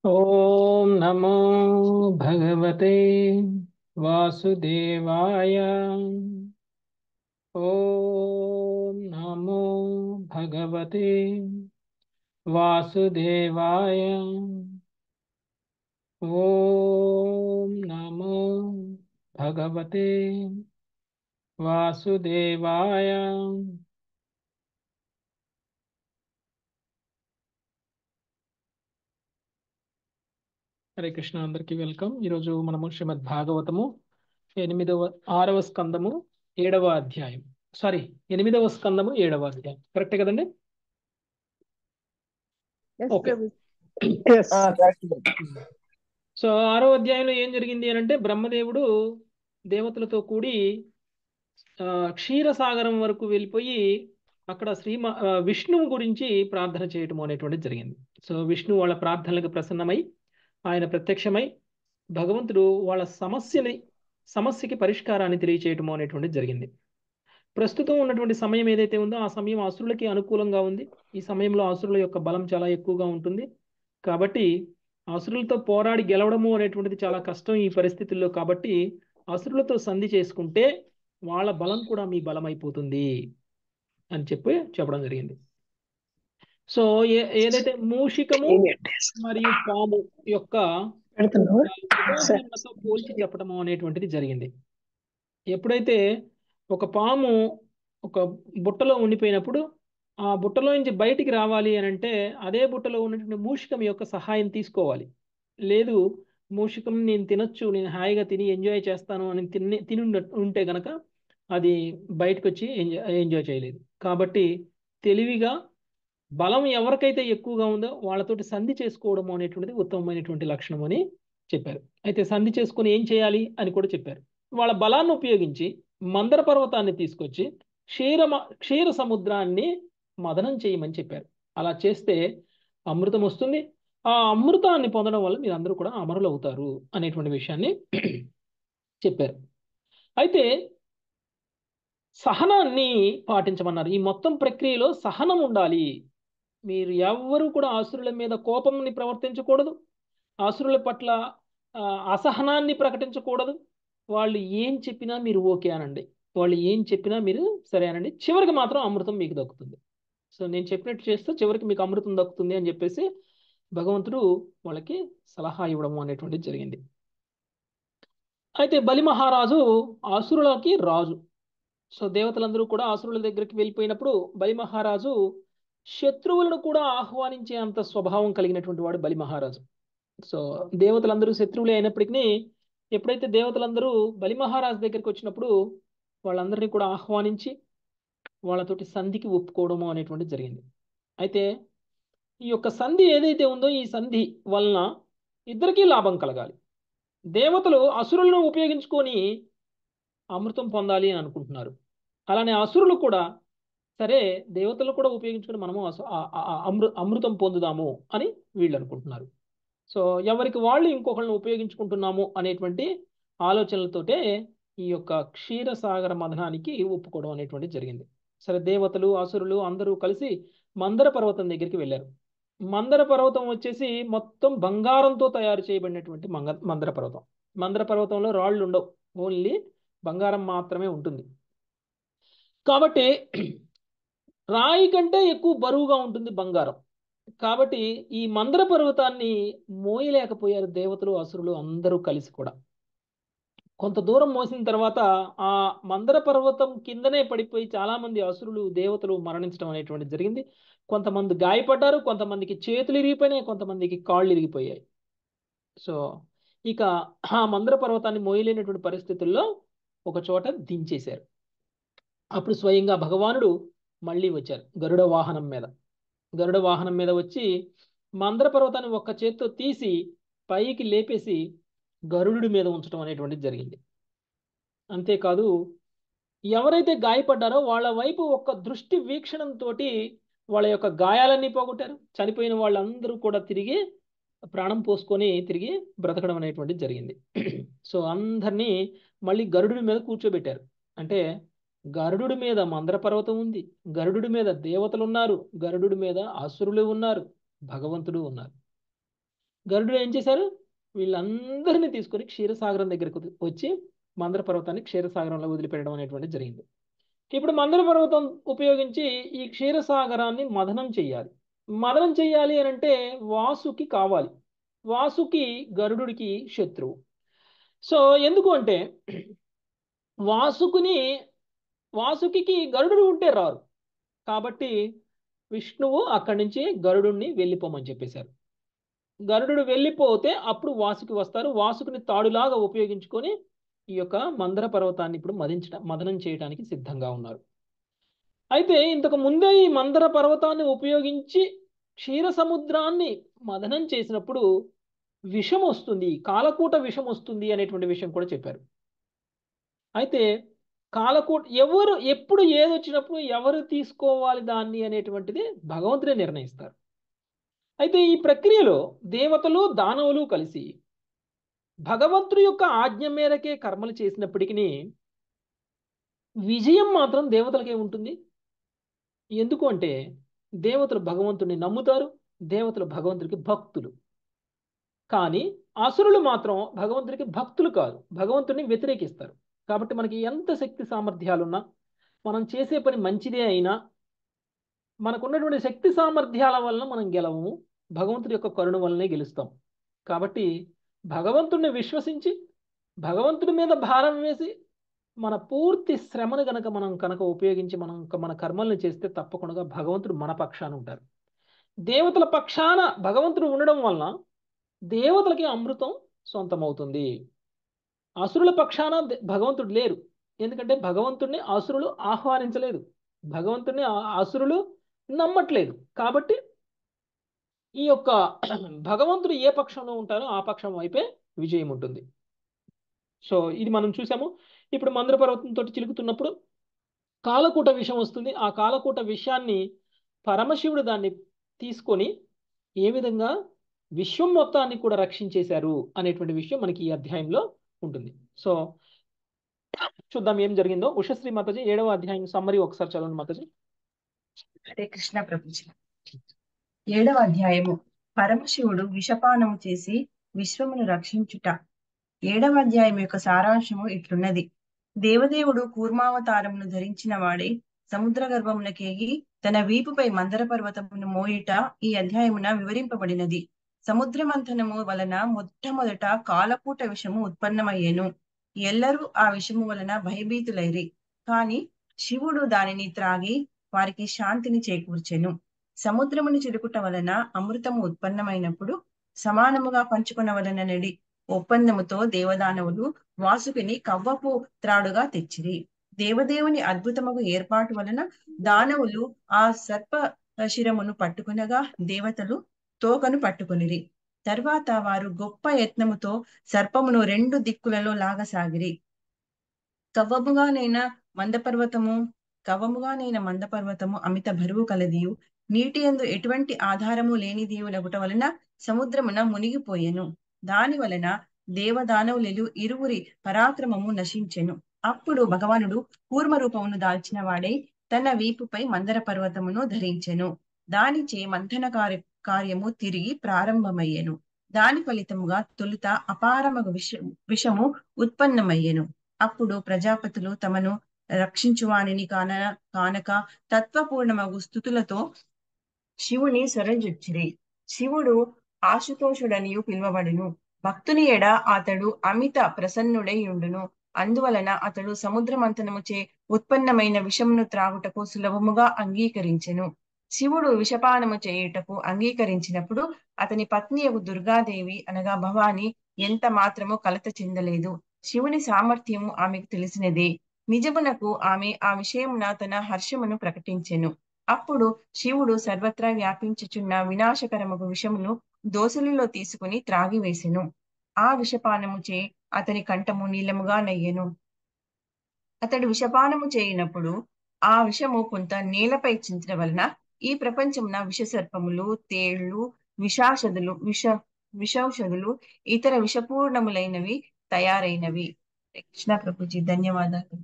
ॐ नमो भगवते वासुदेवाय ॐ नमो भगवते वासुदेवाय ॐ नमो भगवते वासुदेवाय హరే కృష్ణ అందరికీ వెల్కమ్ ఈరోజు మనము శ్రీమద్ భాగవతము ఎనిమిదవ ఆరవ స్కందము ఏడవ అధ్యాయం సారీ ఎనిమిదవ స్కందము ఏడవ అధ్యాయం కరెక్ట్ కదండి Yes, Okay. Prabhu. సో ఆరో అధ్యాయంలో ఏం జరిగింది అని అంటే బ్రహ్మదేవుడు దేవతలతో కూడి ఆ, క్షీరసాగరం వరకు వెళ్ళిపోయి అక్కడ శ్రీ మ- ఆ, విష్ణువు గురించి ప్రార్థన చేయటం అనేటువంటిది జరిగింది సో విష్ణు వాళ్ళ ప్రార్థనలకు ప్రసన్నమై ఆయన ప్రత్యక్షమై భగవంతుడు వాళ్ళ సమస్యని సమస్యకి పరిష్కారాన్ని తెలియచేయటం అనేటువంటిది జరిగింది ప్రస్తుతం ఉన్నటువంటి సమయం ఏదైతే ఉందో ఆ సమయం అసురులకి అనుకూలంగా ఉంది ఈ సమయంలో అసురుల యొక్క బలం చాలా ఎక్కువగా ఉంటుంది కాబట్టి అసురులతో పోరాడి గెలవడము అనేటువంటిది చాలా కష్టం ఈ పరిస్థితుల్లో కాబట్టి అసురులతో సంధి చేసుకుంటే వాళ్ళ బలం కూడా మీ బలం అయిపోతుంది అని చెప్పి చెప్పడం జరిగింది సో ఏ- ఏదైతే మూషికము మరియు పాము యొక్క ఉదాహరణతో పోల్చి చెప్పడము అనేటువంటిది జరిగింది ఎప్పుడైతే ఒక పాము ఒక బుట్టలో ఉండిపోయినప్పుడు ఆ బుట్టలో నుంచి బయటికి రావాలి అని అంటే అదే బుట్టలో ఉన్నటువంటి మూషికం యొక్క సహాయం తీసుకోవాలి లేదు మూషికం నేను తినొచ్చు నేను హాయిగా తిని ఎంజాయ్ చేస్తాను అని తిని తిని ఉన్న- ఉంటే గనక అది బయటకు వచ్చి ఎంజాయ్ ఎంజాయ్ చేయలేదు కాబట్టి తెలివిగా బలం ఎవరికైతే ఎక్కువగా ఉందో వాళ్ళతోటి సంధి చేసుకోవడం అనేటువంటిది ఉత్తమమైనటువంటి లక్షణం అని చెప్పారు అయితే సంధి చేసుకొని ఏం చేయాలి అని కూడా చెప్పారు వాళ్ళ బలాన్ని ఉపయోగించి మందర పర్వతాన్ని తీసుకొచ్చి క్షీర క్షీర సముద్రాన్ని మదనం చేయమని చెప్పారు అలా చేస్తే అమృతం వస్తుంది ఆ అమృతాన్ని పొందడం వల్ల మీరు అందరూ కూడా అమరులు అవుతారు అనేటువంటి విషయాన్ని చెప్పారు అయితే సహనాన్ని పాటించమన్నారు ఈ మొత్తం ప్రక్రియలో సహనం ఉండాలి మీరు ఎవ్వరూ కూడా ఆసురుల మీద కోపంని ప్రవర్తించకూడదు ఆసురుల పట్ల ఆ, అసహనాన్ని ప్రకటించకూడదు వాళ్ళు ఏం చెప్పినా మీరు ఓకే అనండి వాళ్ళు ఏం చెప్పినా మీరు సరే అనండి చివరికి మాత్రం అమృతం మీకు దక్కుతుంది సో నేను చెప్పినట్టు చేస్తే చివరికి మీకు అమృతం దక్కుతుంది అని చెప్పేసి భగవంతుడు వాళ్ళకి సలహా ఇవ్వడం అనేటువంటిది జరిగింది అయితే బలి మహారాజు ఆసురులకి రాజు సో దేవతలందరూ కూడా ఆసురుల దగ్గరికి వెళ్ళిపోయినప్పుడు బలి మహారాజు శత్రువులను కూడా ఆహ్వానించే అంత స్వభావం కలిగినటువంటి వాడు బలి మహారాజు సో దేవతలందరూ శత్రువులే అయినప్పటికీ ఎప్పుడైతే దేవతలందరూ బలి మహారాజు దగ్గరికి వచ్చినప్పుడు వాళ్ళందరినీ కూడా ఆహ్వానించి వాళ్ళతోటి సంధికి ఒప్పుకోవడము అనేటువంటిది జరిగింది అయితే ఈ యొక్క సంధి ఏదైతే ఉందో ఈ సంధి వలన ఇద్దరికీ లాభం కలగాలి దేవతలు అసురులను ఉపయోగించుకొని అమృతం పొందాలి అని అనుకుంటున్నారు అలానే అసురులు కూడా సరే దేవతలు కూడా ఉపయోగించుకొని మనము అసు- ఆ- ఆ- ఆ అమృ అమృతం పొందుదాము అని వీళ్ళు అనుకుంటున్నారు సో ఎవరికి వాళ్ళు ఇంకొకళ్ళని ఉపయోగించుకుంటున్నాము అనేటువంటి ఆలోచనలతోటే ఈ యొక్క క్షీరసాగర మదనానికి ఒప్పుకోవడం అనేటువంటి జరిగింది సరే దేవతలు అసురులు అందరూ కలిసి మందర పర్వతం దగ్గరికి వెళ్ళారు మందర పర్వతం వచ్చేసి మొత్తం బంగారంతో తయారు చేయబడినటువంటి మంగ మందర పర్వతం మందర పర్వతంలో రాళ్ళు ఉండవు ఓన్లీ బంగారం మాత్రమే ఉంటుంది కాబట్టి రాయి కంటే ఎక్కువ బరువుగా ఉంటుంది బంగారం కాబట్టి ఈ మందర పర్వతాన్ని మోయలేకపోయారు దేవతలు అసురులు అందరూ కలిసి కూడా కొంత దూరం మోసిన తర్వాత ఆ మందర పర్వతం కిందనే పడిపోయి చాలా మంది అసురులు దేవతలు మరణించడం అనేటువంటి జరిగింది కొంతమంది గాయపడ్డారు కొంతమందికి చేతులు ఇరిగిపోయినాయి కొంతమందికి కాళ్ళు ఇరిగిపోయాయి సో ఇక ఆ మందర పర్వతాన్ని మోయలేనటువంటి పరిస్థితుల్లో ఒక చోట దించేశారు అప్పుడు స్వయంగా భగవానుడు మళ్ళీ వచ్చారు గరుడ వాహనం మీద గరుడ వాహనం మీద వచ్చి మందర పర్వతాన్ని ఒక్క చేత్తో తీసి పైకి లేపేసి గరుడు మీద ఉంచడం అనేటువంటిది జరిగింది అంతేకాదు ఎవరైతే గాయపడ్డారో వాళ్ళ వైపు ఒక్క దృష్టి వీక్షణంతో వాళ్ళ యొక్క గాయాలన్నీ పోగొట్టారు చనిపోయిన వాళ్ళందరూ కూడా తిరిగి ప్రాణం పోసుకొని తిరిగి బ్రతకడం అనేటువంటిది జరిగింది సో అందరినీ మళ్ళీ గరుడుని మీద కూర్చోబెట్టారు అంటే గరుడు మీద మందర పర్వతం ఉంది గరుడు మీద దేవతలు ఉన్నారు గరుడు మీద అసురులు ఉన్నారు భగవంతుడు ఉన్నారు గరుడు ఏం చేశారు వీళ్ళందరినీ తీసుకొని క్షీరసాగరం దగ్గరకు వచ్చి మందర పర్వతాన్ని క్షీరసాగరంలో వదిలిపెట్టడం అనేటువంటి జరిగింది ఇప్పుడు మందర పర్వతం ఉపయోగించి ఈ క్షీరసాగరాన్ని మదనం చేయాలి మదనం చేయాలి అని అంటే వాసుకి కావాలి వాసుకి గరుడుడికి శత్రువు సో ఎందుకు అంటే వాసుకుని వాసుకి గరుడు ఉంటే రారు కాబట్టి విష్ణువు అక్కడి నుంచి గరుడుని వెళ్ళిపోమని చెప్పేశారు గరుడు వెళ్ళిపోతే అప్పుడు వాసుకి వస్తారు వాసుకుని తాడులాగా ఉపయోగించుకొని ఈ యొక్క మందర పర్వతాన్ని ఇప్పుడు మదించడం మదనం చేయడానికి సిద్ధంగా ఉన్నారు అయితే ఇంతకు ముందే ఈ మందర పర్వతాన్ని ఉపయోగించి క్షీర సముద్రాన్ని మదనం చేసినప్పుడు విషం వస్తుంది కాలకూట విషం వస్తుంది అనేటువంటి విషయం కూడా చెప్పారు అయితే కాలకూట ఎవరు ఎప్పుడు ఏది వచ్చినప్పుడు ఎవరు తీసుకోవాలి దాన్ని అనేటువంటిది భగవంతుడే నిర్ణయిస్తారు అయితే ఈ ప్రక్రియలో దేవతలు దానవులు కలిసి భగవంతుడి యొక్క ఆజ్ఞ మేరకే కర్మలు చేసినప్పటికీ విజయం మాత్రం దేవతలకే ఉంటుంది ఎందుకు అంటే దేవతలు భగవంతుడిని నమ్ముతారు దేవతలు భగవంతుడికి భక్తులు కానీ అసురులు మాత్రం భగవంతుడికి భక్తులు కాదు భగవంతుడిని వ్యతిరేకిస్తారు కాబట్టి మనకి ఎంత శక్తి సామర్థ్యాలున్నా మనం చేసే పని మంచిదే అయినా మనకున్నటువంటి శక్తి సామర్థ్యాల వలన మనం గెలవము భగవంతుడి యొక్క కరుణ వల్లనే గెలుస్తాం కాబట్టి భగవంతుడిని విశ్వసించి భగవంతుడి మీద భారం వేసి మన పూర్తి శ్రమను గనక మనం కనుక ఉపయోగించి మనం మన కర్మల్ని చేస్తే తప్పకుండా భగవంతుడు మన పక్షాన ఉంటారు దేవతల పక్షాన భగవంతుడు ఉండడం వలన దేవతలకి అమృతం సొంతమవుతుంది అసురుల పక్షాన భగవంతుడు లేరు ఎందుకంటే భగవంతుడిని అసురులు ఆహ్వానించలేదు భగవంతుడిని అసురులు నమ్మట్లేదు కాబట్టి ఈ యొక్క భగవంతుడు ఏ పక్షంలో ఉంటారో ఆ పక్షం వైపే విజయం ఉంటుంది సో ఇది మనం చూసాము ఇప్పుడు మందర పర్వతంతో చిలుకుతున్నప్పుడు కాలకూట విషయం వస్తుంది ఆ కాలకూట విషయాన్ని పరమశివుడు దాన్ని తీసుకొని ఏ విధంగా విశ్వం మొత్తాన్ని కూడా రక్షించేశారు అనేటువంటి విషయం మనకి ఈ అధ్యాయంలో ఉంటుంది సో చూద్దాం ఏం జరిగిందో ఉషశ్రీ మాతాజీ ఏడవ అధ్యాయం సమ్మరి ఒకసారి చదవండి మాతాజీ హరే కృష్ణ ప్రభుజీ ఏడవ అధ్యాయము పరమశివుడు విషపానము చేసి విశ్వమును రక్షించుట ఏడవ అధ్యాయం యొక్క సారాంశము ఇట్లున్నది దేవదేవుడు కూర్మావతారమును ధరించిన వాడే సముద్ర గర్భమునకేగి తన వీపుపై మందర పర్వతమును మోయిట ఈ అధ్యాయమున వివరింపబడినది సముద్రమంథనము వలన మొట్టమొదట కాలకూట విషము ఉత్పన్నమయ్యేను ఎల్లరూ ఆ విషము వలన భయభీతులైరి కాని శివుడు దానిని త్రాగి వారికి శాంతిని చేకూర్చెను సముద్రమును చిలుకుట వలన అమృతము ఉత్పన్నమైనప్పుడు సమానముగా పంచుకునవలననడి ఒప్పందముతో దేవదానవులు వాసుకిని కవ్వపు త్రాడుగా తెచ్చిరి దేవదేవుని అద్భుతముగు ఏర్పాటు వలన దానవులు ఆ సర్ప శిరమును పట్టుకునగా దేవతలు తోకను పట్టుకునిరి తర్వాత వారు గొప్ప యత్నముతో సర్పమును రెండు దిక్కులలో లాగసాగిరి కవ్వముగానైనా మందపర్వతము కవ్వముగానైన మందపర్వతము అమిత బరువు కలదియు నీటి ఎందు ఎటువంటి ఆధారము లేనిదియునగుట వలన సముద్రమున మునిగిపోయెను దాని వలన దేవదానవులు ఇరువురి పరాక్రమము నశించెను అప్పుడు భగవానుడు కూర్మ రూపమును దాల్చిన వాడై తన వీపుపై మందర పర్వతమును ధరించెను దానిచే మంథన కార్య కార్యము తిరిగి ప్రారంభమయ్యెను దాని ఫలితముగా తొలుత అపారమగు విష విషము ఉత్పన్నమయ్యెను అప్పుడు ప్రజాపతులు తమను రక్షించువానిని కాన కానక తత్వపూర్ణమగు స్థుతులతో శివుని స్వరంజొచ్చిరి శివుడు ఆశుతోషుడనియు పిలువబడును భక్తుని ఎడ అతడు అమిత ప్రసన్నుడై ఉండును అందువలన అతడు సముద్రమంతనముచే ఉత్పన్నమైన విషమును త్రాగుటకు సులభముగా అంగీకరించెను శివుడు విషపానము చేయుటకు అంగీకరించినప్పుడు అతని పత్నియగు దుర్గాదేవి అనగా భవాని ఎంత మాత్రము కలత చెందలేదు శివుని సామర్థ్యము ఆమెకు తెలిసినదే నిజమునకు ఆమె ఆ విషయమున తన హర్షమును ప్రకటించెను అప్పుడు శివుడు సర్వత్రా వ్యాపించుచున్న వినాశకరమగు విషమును దోసలిలో తీసుకుని త్రాగివేసెను ఆ విషపానము చే అతని కంఠము నీలముగా నయ్యెను అతడు విషపానము చేయనప్పుడు ఆ విషము కొంత నేలపై చించిన వలన ఈ ప్రపంచమున విషసర్పములు తేళ్లు విషాషదులు విష విషౌషధులు ఇతర విషపూర్ణములైనవి తయారైనవి కృష్ణ ప్రభుజీ ధన్యవాదాలు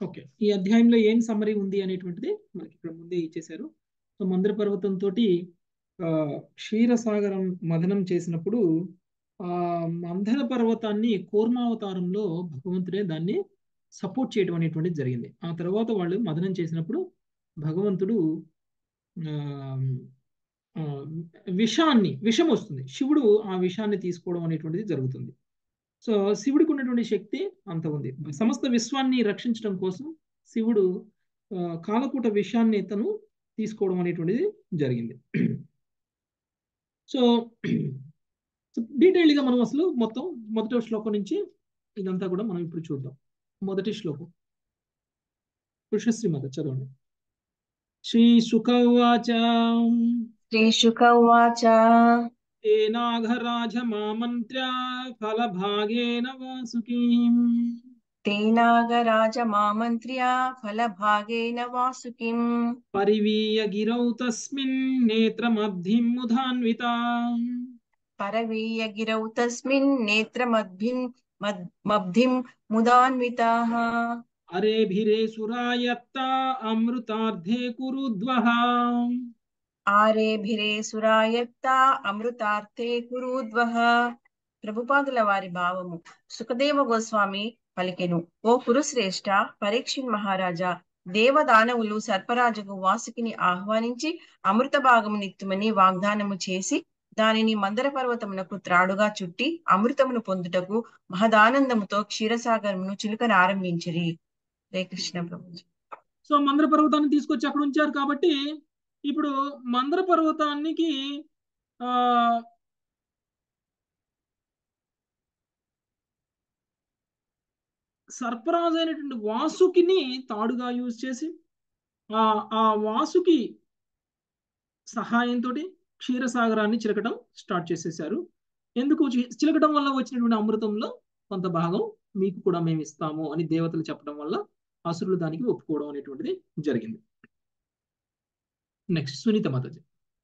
ఓకే ఈ అధ్యాయంలో ఏం సమ్మరీ ఉంది అనేటువంటిది మనకి ఇక్కడ ముందే ఇచ్చేశారు సో మందర పర్వతంతో క్షీరసాగరం మదనం చేసినప్పుడు ఆ మందర పర్వతాన్ని కూర్మావతారంలో భగవంతుడే దాన్ని సపోర్ట్ చేయడం అనేటువంటిది జరిగింది ఆ తర్వాత వాళ్ళు మదనం చేసినప్పుడు భగవంతుడు ఆ, ఆ, విషాన్ని విషం వస్తుంది శివుడు ఆ విషాన్ని తీసుకోవడం అనేటువంటిది జరుగుతుంది సో శివుడికి ఉన్నటువంటి శక్తి అంత ఉంది సమస్త విశ్వాన్ని రక్షించడం కోసం శివుడు ఆ, కాలకూట విషయాన్ని తను తీసుకోవడం అనేటువంటిది జరిగింది సో డీటెయిల్డ్గా మనం అసలు మొత్తం మొదటి శ్లోకం నుంచి ఇదంతా కూడా మనం ఇప్పుడు చూద్దాం మొదటి శ్లోకం పురుషశ్రీ మత చదవండి శ్రీ సుఖవాచ శ్రీశుక ఉవాచ ఏనాఘరాజ మామంత్ర్య ఫలభాగేన వాసుకీం తేనాగరాజ మామంత్ర్యా ఫలభాగేన వాసుకిం పరివీయ గిరౌ తస్మిన్ నేత్రమబ్ధిం ముధాన్వితా పరవీయ గిరౌ తస్మిన్ నేత్రమద్భిం మద్- మబ్ధిం ముదాన్వితాః అరేభిరే సురాయత్త అమృతార్థే కురుద్వః ఆరేభిరే సురాయత్త అమృతార్థే కురుద్వః ప్రభుపాదుల వారి భావము సుఖదేవ గోస్వామి పలికెను ఓ కురుశ్రేష్ఠ పరీక్షిన్ మహారాజా దేవదానవులు సర్పరాజుకు వాసుకిని ఆహ్వానించి అమృత భాగము నిత్తుమని వాగ్దానము చేసి దానిని మందర పర్వతమునకు త్రాడుగా చుట్టి అమృతమును పొందుటకు మహదానందముతో క్షీరసాగరమును చిలుకను ఆరంభించిరి హరే కృష్ణ ప్రభు సో మందర పర్వతాన్ని తీసుకొచ్చి అక్కడ ఉంచారు కాబట్టి ఇప్పుడు మందర పర్వతానికి ఆ సర్పరాజు అయినటువంటి వాసుకిని తాడుగా యూజ్ చేసి ఆ ఆ వాసుకి సహాయంతో క్షీరసాగరాన్ని చిలకటం స్టార్ట్ చేసేసారు ఎందుకు చి- చిలకటం వల్ల వచ్చినటువంటి అమృతంలో కొంత భాగం మీకు కూడా మేము ఇస్తాము అని దేవతలు చెప్పడం వల్ల అసురులు దానికి ఒప్పుకోవడం అనేటువంటిది జరిగింది నెక్స్ట్ సునీత మాతాజీ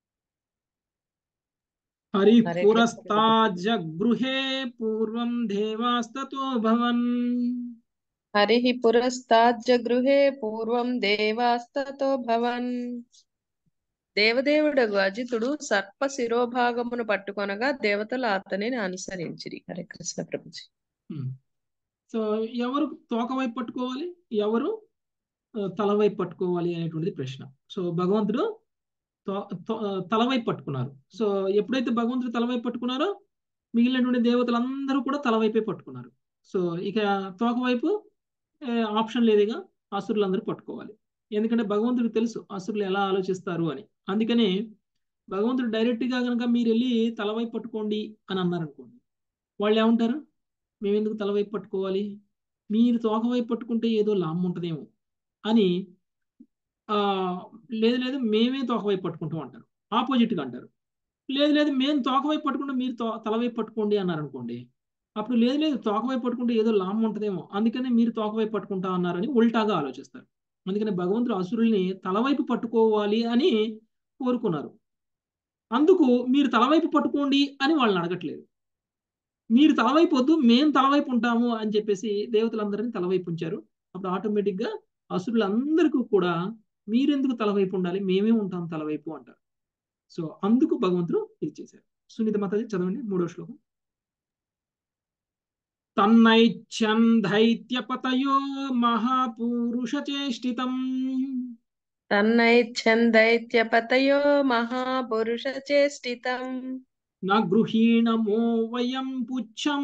హరి హరే పురస్తాజగృహే పూర్వం దేవాస్తతో భవన్ హరిః పురస్తాజ్జగృహే పూర్వం దేవాస్తతో భవన్ దేవదేవుడగు అజితుడు సర్ప శిరోభాగమును పట్టుకొనగా దేవతలు అతనిని అనుసరించిరి హరే కృష్ణ ప్రభుజీ సో ఎవరు తోక వైపు పట్టుకోవాలి ఎవరు ఆ, తల వైపు పట్టుకోవాలి అనేటువంటిది ప్రశ్న సో భగవంతుడు తో- తో- తల వైపు పట్టుకున్నారు సో ఎప్పుడైతే భగవంతుడు తల వైపు పట్టుకున్నారో మిగిలినటువంటి దేవతలందరూ కూడా తల వైపే పట్టుకున్నారు సో ఇక తోక వైపు ఏ, ఆప్షన్ లేదుగా అసురులందరూ పట్టుకోవాలి ఎందుకంటే భగవంతుడికి తెలుసు అసురులు ఎలా ఆలోచిస్తారు అని అందుకనే భగవంతుడు డైరెక్ట్గా కనుక మీరు వెళ్ళి తల వైపు పట్టుకోండి అని అన్నారు అనుకోండి వాళ్ళు ఏమంటారు మేము ఎందుకు తల వైపు పట్టుకోవాలి మీరు తోక వైపు పట్టుకుంటే ఏదో లాభం ఉంటుందేమో అని ఆ, లేదు లేదు మేమే తోక వైపు పట్టుకుంటాం అంటారు ఆపోజిట్గా అంటారు లేదు లేదు మేము తోక వైపు పట్టుకుంటే మీరు తో తల వైపు పట్టుకోండి అన్నారు అనుకోండి అప్పుడు లేదు లేదు తోక వైపు పట్టుకుంటే ఏదో లాభం ఉంటుందేమో అందుకనే మీరు తోక వైపు పట్టుకుంటా అన్నారని ఉల్టాగా ఆలోచిస్తారు అందుకని భగవంతుడు అసురుల్ని తల వైపు పట్టుకోవాలి అని కోరుకున్నారు అందుకు మీరు తలవైపు పట్టుకోండి అని వాళ్ళని అడగట్లేదు మీరు తలవైపు వద్దు మేము తలవైపు ఉంటాము అని చెప్పేసి దేవతలందరినీ తలవైపు ఉంచారు అప్పుడు ఆటోమేటిక్గా అసురులందరికీ కూడా మీరెందుకు తలవైపు ఉండాలి మేమే ఉంటాం తలవైపు అంటారు సో అందుకు భగవంతుడు ఇది చేశారు సునీత మాతాజీ చదవండి మూడో శ్లోకం తన్నైచ్ఛన్ దైత్యపతయో మహాపూరుష చేష్టితం తన్నైచ్ఛందైత్యపతయో మహాపురుష చేష్టితం న గృహీణమో వయం పుచ్చం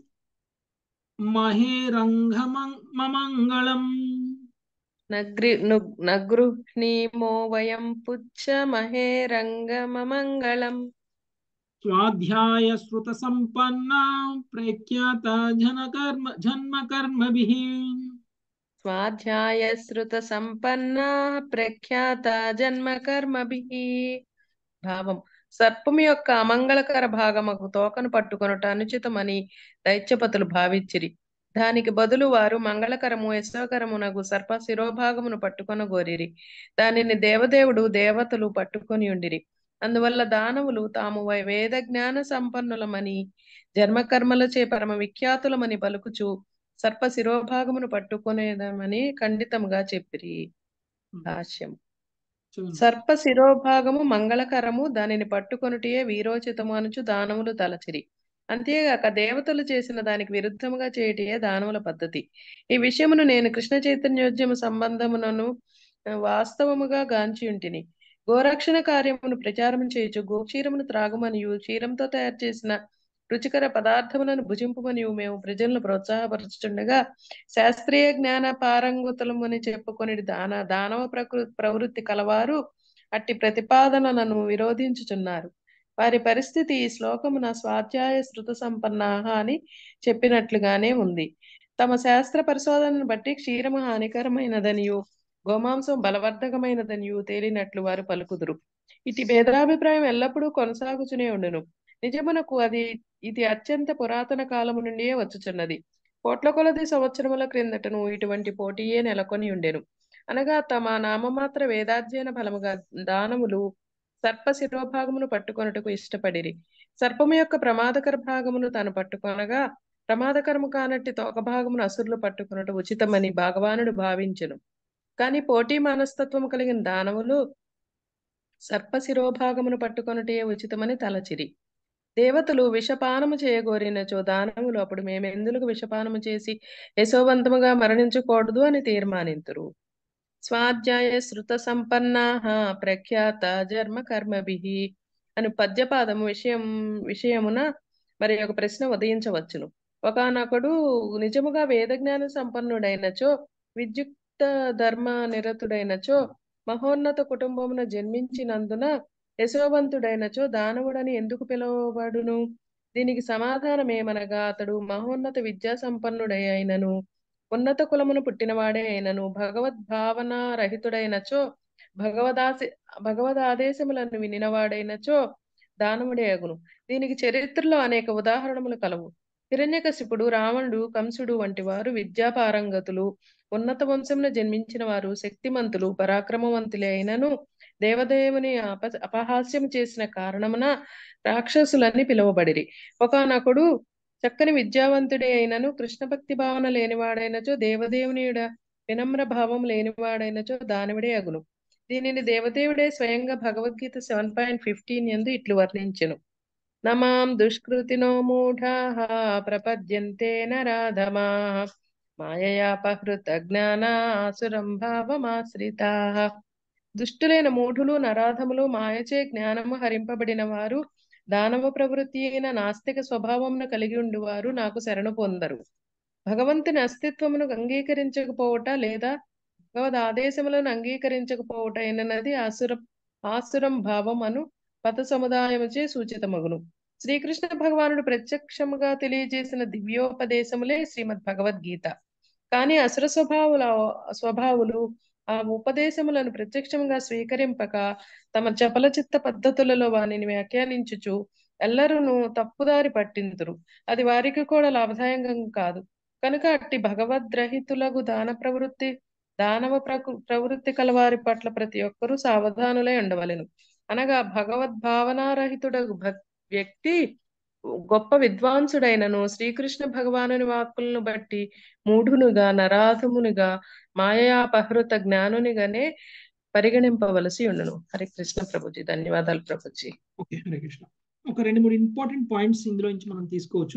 మహేరంగమంగళం నగ్రి ను- నగృహ్ణీమో వయం పుచ్చ మహేరంగమమంగళం స్వాధ్యాయ శ్రుత సంపన్న ప్రఖ్యాత జన కర్మ జన్మ కర్మభిః స్వాధ్యాయ శ్రుత సంపన్న ప్రఖ్యాత జన్మ కర్మభిః భావం సర్పము యొక్క అమంగళకర భాగముకు తోకను పట్టుకొనుట అనుచితమని దైత్యపతులు భావించిరి దానికి బదులు వారు మంగళకరము యశోకరమునగు సర్ప శిరోభాగమును పట్టుకొనగోరిరి దానిని దేవదేవుడు దేవతలు పట్టుకొని ఉండిరి అందువల్ల దానవులు తాము వై- వేద జ్ఞాన సంపన్నులమని జన్మకర్మలచే పరమ విఖ్యాతులమని పలుకుచు సర్ప శిరోభాగమును పట్టుకునేదమని ఖండితముగా చెప్పిరి భాష్యం చూడండి. సర్ప శిరోభాగము మంగళకరము దానిని పట్టుకొనుటయే వీరోచితము అనుచు దానములు తలచిరి అంతేగాక దేవతలు చేసిన దానికి విరుద్ధముగా చేయటయే దానముల పద్ధతి ఈ విషయమును నేను కృష్ణ చైతన్యోద్యమ సంబంధమునను ఆ, వాస్తవముగా గాంచి ఉంటిని గోరక్షణ కార్యమును ప్రచారము చేయుచు గోక్షీరమును త్రాగుమనియు క్షీరంతో తయారు చేసిన రుచికర పదార్థములను భుజింపుమనియు మేము ప్రజలను ప్రోత్సాహపరుచుండగా శాస్త్రీయ జ్ఞాన పారంగుతులమని చెప్పుకొని దాన దానవ ప్రకృ ప్రవృత్తి కలవారు అట్టి ప్రతిపాదనలను విరోధించుచున్నారు వారి పరిస్థితి ఈ శ్లోకమున స్వాధ్యాయ శృత సంపన్నాహ అని చెప్పినట్లుగానే ఉంది తమ శాస్త్ర పరిశోధనను బట్టి క్షీరము హానికరమైనదనియు గోమాంసం బలవర్ధకమైనదనియు తేలినట్లు వారు పలుకుదురు ఇటు భేదాభిప్రాయం ఎల్లప్పుడూ కొనసాగుచునే ఉండును నిజమునకు అది ఇది అత్యంత పురాతన కాలము నుండియే వచ్చుచున్నది కోట్ల కొలది సంవత్సరముల క్రిందటను ఇటువంటి పోటీయే నెలకొని ఉండెను అనగా తమ నామమాత్ర వేదాధ్యయన ఫలముగా దానములు సర్ప శిరోభాగమును పట్టుకొనుటకు ఇష్టపడిరి సర్పము యొక్క ప్రమాదకర భాగమును తాను పట్టుకొనగా ప్రమాదకరము కానట్టి తోక భాగమును అసురులు పట్టుకొనుట ఉచితమని భగవానుడు భావించెను కానీ పోటీ మనస్తత్వము కలిగిన దానవులు సర్ప శిరోభాగమును పట్టుకొనుటే ఉచితమని తలచిరి దేవతలు విషపానము చేయగోరినచో దానములు అప్పుడు మేమెందులకు విషపానము చేసి యశోవంతముగా మరణించకూడదు అని తీర్మానింతురు స్వాధ్యాయ శృత సంపన్నాహ ప్రఖ్యాత జన్మ కర్మభిః అని పద్యపాదము విషయం విషయమున మరి ఒక ప్రశ్న ఉదయించవచ్చును ఒకనొకడు నిజముగా వేదజ్ఞాన సంపన్నుడైనచో విద్యుక్త ధర్మ నిరతుడైనచో మహోన్నత కుటుంబమున జన్మించినందున యశోవంతుడైనచో దానవుడని ఎందుకు పిలువబడును దీనికి సమాధానం ఏమనగా అతడు మహోన్నత విద్యా సంపన్నుడై అయినను ఉన్నత కులమును పుట్టినవాడే అయినను భగవద్భావన రహితుడైనచో భగవదాసి భగవద్ ఆదేశములను వినినవాడైనచో దానవుడే అగును దీనికి చరిత్రలో అనేక ఉదాహరణములు కలవు హిరణ్యకశిపుడు రావణుడు కంసుడు వంటి వారు విద్యాపారంగతులు ఉన్నత వంశమున జన్మించిన వారు శక్తిమంతులు పరాక్రమవంతులే అయినను దేవదేవుని అప అపహాస్యం చేసిన కారణమున రాక్షసులని పిలువబడిరి ఒకనొకడు చక్కని విద్యావంతుడే అయినను కృష్ణ భక్తి భావన లేనివాడైనచో దేవదేవునియుడ వినమ్ర భావం లేనివాడైనచో దానవుడే అగును దీనిని దేవదేవుడే స్వయంగా భగవద్గీత సెవెన్ పాయింట్ ఫిఫ్టీన్ ఎందు ఇట్లు వర్ణించెను నమాం దుష్కృతినో మూఢాః ప్రపద్యంతే నరాధమా మాయయాపహృత జ్ఞానాసురం భావమాశ్రితాః దుష్టులైన మూఢులు నరాధములు మాయచే జ్ఞానము హరింపబడిన వారు దానవ ప్రవృత్తి అయిన నాస్తిక స్వభావమును కలిగి ఉండువారు నాకు శరణు పొందరు భగవంతుని అస్తిత్వమును అంగీకరించకపోవట లేదా భగవద్ ఆదేశములను అంగీకరించకపోవట అయినది ఆసుర ఆసురం భావం అను పద సముదాయముచే సూచితమగును శ్రీకృష్ణ భగవానుడు ప్రత్యక్షముగా తెలియజేసిన దివ్యోపదేశములే శ్రీమద్ భగవద్గీత కానీ అసుర స్వభావుల స్వభావులు ఆ ఉపదేశములను ప్రత్యక్షంగా స్వీకరింపక తమ చపల చిత్త పద్ధతులలో వానిని వ్యాఖ్యానించుచు ఎల్లరూను తప్పుదారి పట్టింతురు అది వారికి కూడా లాభదాయకం కాదు కనుక అట్టి భగవద్రహితులకు దాన ప్రవృత్తి దానవ ప్రకృ ప్రవృత్తి కలవారి పట్ల ప్రతి ఒక్కరూ సావధానులై ఉండవలెను అనగా భగవద్భావనారహితుడగు భక్ వ్యక్తి గొప్ప విద్వాంసుడైనను శ్రీకృష్ణ భగవానుని వాక్కులను బట్టి మూఢునుగా నరాధమునిగా మాయాపహృత జ్ఞానునిగానే పరిగణింపవలసి ఉండును హరి కృష్ణ ప్రభుజీ ధన్యవాదాలు ప్రభుజీ ఓకే హరే కృష్ణ ఒక రెండు మూడు ఇంపార్టెంట్ పాయింట్స్ ఇందులో నుంచి మనం తీసుకోవచ్చు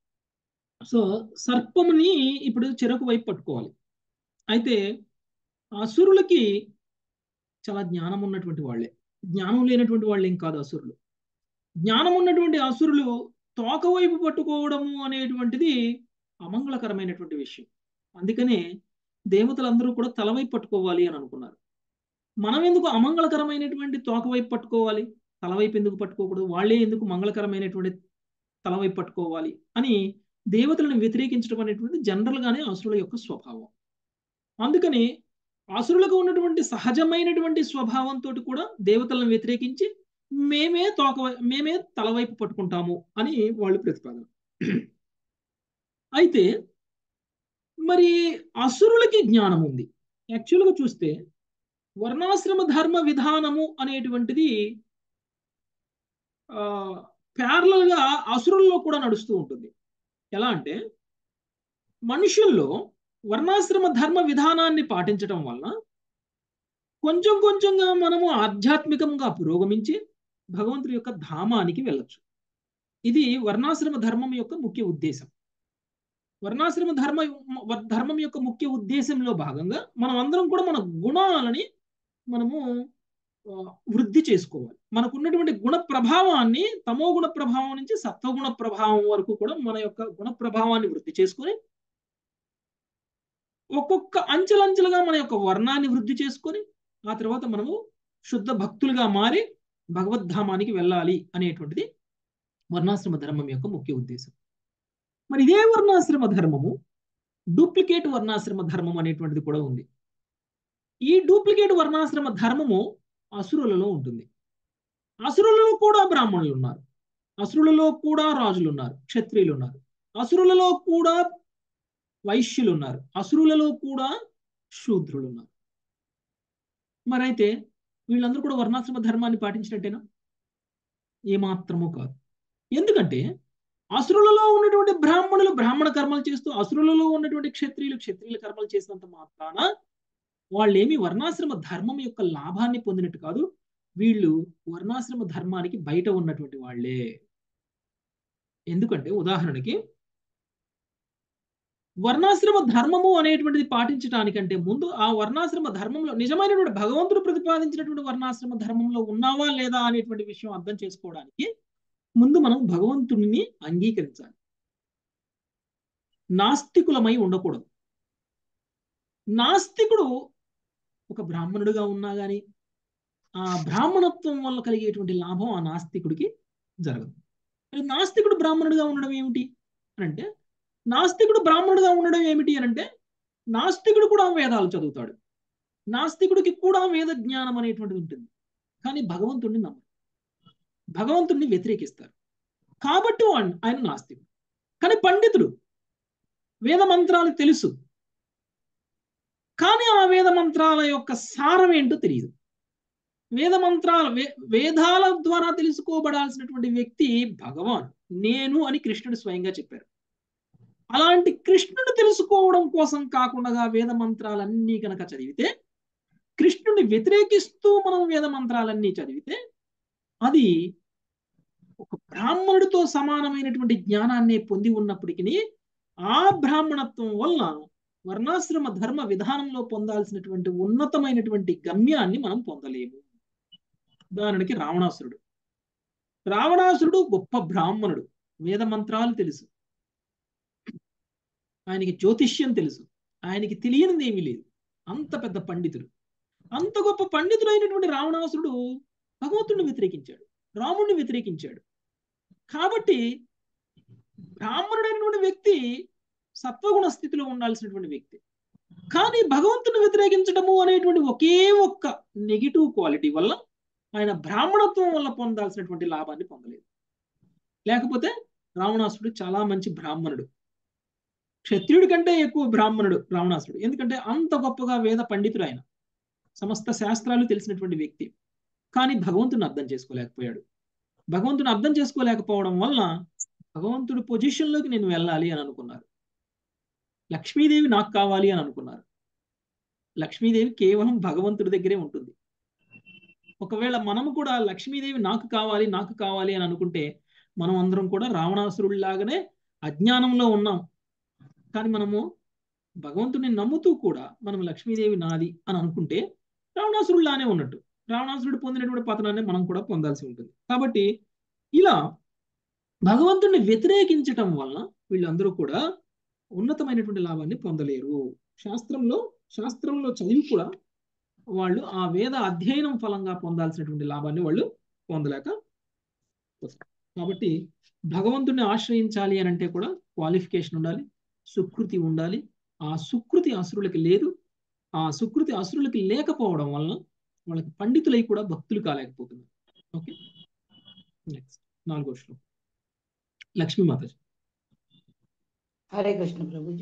సో సర్పముని ఇప్పుడు చెరకు వైపు పట్టుకోవాలి అయితే అసురులకి చాలా జ్ఞానం ఉన్నటువంటి వాళ్ళే జ్ఞానం లేనటువంటి వాళ్ళు ఏం కాదు అసురులు జ్ఞానం ఉన్నటువంటి అసురులు తోక వైపు పట్టుకోవడము అనేటువంటిది అమంగళకరమైనటువంటి విషయం అందుకనే దేవతలందరూ కూడా తల వైపు పట్టుకోవాలి అని అనుకున్నారు మనం ఎందుకు అమంగళకరమైనటువంటి తోక వైపు పట్టుకోవాలి తల వైపు ఎందుకు పట్టుకోకూడదు వాళ్ళే ఎందుకు మంగళకరమైనటువంటి తల వైపు పట్టుకోవాలి అని దేవతలను వ్యతిరేకించడం అనేటువంటి జనరల్ గానే అసురుల యొక్క స్వభావం అందుకని అసురులకు ఉన్నటువంటి సహజమైనటువంటి స్వభావంతో కూడా దేవతలను వ్యతిరేకించి మేమే తోక మేమే తల వైపు పట్టుకుంటాము అని వాళ్ళు ప్రతిపాదన అయితే మరి అసురులకి జ్ఞానం ఉంది యాక్చువల్గా చూస్తే వర్ణాశ్రమ ధర్మ విధానము అనేటువంటిది ప్యారలల్ గా అసురుల్లో కూడా నడుస్తూ ఉంటుంది ఎలా అంటే మనుషుల్లో వర్ణాశ్రమ ధర్మ విధానాన్ని పాటించడం వలన కొంచెం కొంచెంగా మనము ఆధ్యాత్మికంగా పురోగమించి భగవంతుడి యొక్క ధామానికి వెళ్ళొచ్చు ఇది వర్ణాశ్రమ ధర్మం యొక్క ముఖ్య ఉద్దేశం వర్ణాశ్రమ ధర్మ ధర్మం యొక్క ముఖ్య ఉద్దేశంలో భాగంగా మనం అందరం కూడా మన గుణాలని మనము వృద్ధి చేసుకోవాలి మనకు ఉన్నటువంటి గుణ ప్రభావాన్ని తమో గుణ ప్రభావం నుంచి సత్వగుణ ప్రభావం వరకు కూడా మన యొక్క గుణ ప్రభావాన్ని వృద్ధి చేసుకొని ఒక్కొక్క అంచెలంచెలుగా మన యొక్క వర్ణాన్ని వృద్ధి చేసుకొని ఆ తర్వాత మనము శుద్ధ భక్తులుగా మారి భగవద్ధామానికి వెళ్ళాలి అనేటువంటిది వర్ణాశ్రమ ధర్మం యొక్క ముఖ్య ఉద్దేశం మరి ఇదే వర్ణాశ్రమ ధర్మము డూప్లికేట్ వర్ణాశ్రమ ధర్మం అనేటువంటిది కూడా ఉంది ఈ డూప్లికేట్ వర్ణాశ్రమ ధర్మము అసురులలో ఉంటుంది అసురులలో కూడా బ్రాహ్మణులు ఉన్నారు అసురులలో కూడా రాజులు ఉన్నారు క్షత్రియులు ఉన్నారు అసురులలో కూడా వైశ్యులు ఉన్నారు అసురులలో కూడా శూద్రులు ఉన్నారు మరైతే వీళ్ళందరూ కూడా వర్ణాశ్రమ ధర్మాన్ని పాటించినట్టేనా ఏమాత్రమూ కాదు ఎందుకంటే అసురులలో ఉన్నటువంటి బ్రాహ్మణులు బ్రాహ్మణ కర్మలు చేస్తూ అసురులలో ఉన్నటువంటి క్షత్రియులు క్షత్రియుల కర్మలు చేసినంత మాత్రాన వాళ్ళేమి వర్ణాశ్రమ ధర్మం యొక్క లాభాన్ని పొందినట్టు కాదు వీళ్ళు వర్ణాశ్రమ ధర్మానికి బయట ఉన్నటువంటి వాళ్ళే ఎందుకంటే ఉదాహరణకి వర్ణాశ్రమ ధర్మము అనేటువంటిది పాటించడానికంటే ముందు ఆ వర్ణాశ్రమ ధర్మంలో నిజమైనటువంటి భగవంతుడు ప్రతిపాదించినటువంటి వర్ణాశ్రమ ధర్మంలో ఉన్నావా లేదా అనేటువంటి విషయం అర్థం చేసుకోవడానికి ముందు మనం భగవంతుడిని అంగీకరించాలి నాస్తికులమై ఉండకూడదు నాస్తికుడు ఒక బ్రాహ్మణుడుగా ఉన్నా గాని ఆ బ్రాహ్మణత్వం వల్ల కలిగేటువంటి లాభం ఆ నాస్తికుడికి జరగదు మరి నాస్తికుడు బ్రాహ్మణుడిగా ఉండడం ఏమిటి అంటే నాస్తికుడు బ్రాహ్మణుడుగా ఉండడం ఏమిటి అని అంటే నాస్తికుడు కూడా వేదాలు చదువుతాడు నాస్తికుడికి కూడా వేద జ్ఞానం అనేటువంటిది ఉంటుంది కానీ భగవంతుడిని నమ్మరు భగవంతుడిని వ్యతిరేకిస్తారు కాబట్టి ఆయన నాస్తికుడు కానీ పండితుడు వేద మంత్రాలు తెలుసు కానీ ఆ వేద మంత్రాల యొక్క సారం ఏంటో తెలియదు వేద మంత్రాల వేదాల ద్వారా తెలుసుకోబడాల్సినటువంటి వ్యక్తి భగవాన్ నేను అని కృష్ణుడు స్వయంగా చెప్పారు అలాంటి కృష్ణుడు తెలుసుకోవడం కోసం కాకుండా వేద మంత్రాలన్నీ కనుక చదివితే కృష్ణుడిని వ్యతిరేకిస్తూ మనం వేద మంత్రాలన్నీ చదివితే అది ఒక బ్రాహ్మణుడితో సమానమైనటువంటి జ్ఞానాన్ని పొంది ఉన్నప్పటికీ ఆ బ్రాహ్మణత్వం వల్ల వర్ణాశ్రమ ధర్మ విధానంలో పొందాల్సినటువంటి ఉన్నతమైనటువంటి గమ్యాన్ని మనం పొందలేము ఉదాహరణకి రావణాసురుడు రావణాసురుడు గొప్ప బ్రాహ్మణుడు వేద మంత్రాలు తెలుసు ఆయనకి జ్యోతిష్యం తెలుసు ఆయనకి తెలియనిది ఏమీ లేదు అంత పెద్ద పండితుడు అంత గొప్ప పండితుడు అయినటువంటి రావణాసురుడు భగవంతుడిని వ్యతిరేకించాడు రాముడిని వ్యతిరేకించాడు కాబట్టి బ్రాహ్మణుడైనటువంటి వ్యక్తి సత్వగుణ స్థితిలో ఉండాల్సినటువంటి వ్యక్తి కానీ భగవంతుని వ్యతిరేకించడము అనేటువంటి ఒకే ఒక్క నెగిటివ్ క్వాలిటీ వల్ల ఆయన బ్రాహ్మణత్వం వల్ల పొందాల్సినటువంటి లాభాన్ని పొందలేదు లేకపోతే రావణాసుడు చాలా మంచి బ్రాహ్మణుడు క్షత్రియుడి కంటే ఎక్కువ బ్రాహ్మణుడు రావణాసుడు ఎందుకంటే అంత గొప్పగా వేద పండితుడు ఆయన సమస్త శాస్త్రాలు తెలిసినటువంటి వ్యక్తి కానీ భగవంతుని అర్థం చేసుకోలేకపోయాడు భగవంతుని అర్థం చేసుకోలేకపోవడం వల్ల భగవంతుడి పొజిషన్లోకి నేను వెళ్ళాలి అని అనుకున్నారు లక్ష్మీదేవి నాకు కావాలి అని అనుకున్నారు లక్ష్మీదేవి కేవలం భగవంతుడి దగ్గరే ఉంటుంది ఒకవేళ మనము కూడా లక్ష్మీదేవి నాకు కావాలి నాకు కావాలి అని అనుకుంటే మనం అందరం కూడా రావణాసురుడిలాగానే అజ్ఞానంలో ఉన్నాం కానీ మనము భగవంతుడిని నమ్ముతూ కూడా మనం లక్ష్మీదేవి నాది అని అనుకుంటే రావణాసురుడిలానే ఉన్నట్టు రావణాసురుడు పొందినటువంటి పతనాన్ని మనం కూడా పొందాల్సి ఉంటుంది కాబట్టి ఇలా భగవంతుడిని వ్యతిరేకించటం వలన వీళ్ళందరూ కూడా ఉన్నతమైనటువంటి లాభాన్ని పొందలేరు శాస్త్రంలో శాస్త్రంలో చదివి కూడా వాళ్ళు ఆ వేద అధ్యయనం ఫలంగా పొందాల్సినటువంటి లాభాన్ని వాళ్ళు పొందలేక కాబట్టి భగవంతుడిని ఆశ్రయించాలి అని అంటే కూడా క్వాలిఫికేషన్ ఉండాలి సుకృతి ఉండాలి ఆ సుకృతి అసురులకి లేదు ఆ సుకృతి అసురులకి లేకపోవడం వలన వాళ్ళకి పండితులై కూడా భక్తులు కాలేకపోతున్నారు ఓకే నెక్స్ట్ నాలుగో శ్లోకం లక్ష్మీ మాతాజీ హరే కృష్ణ ప్రభుజీ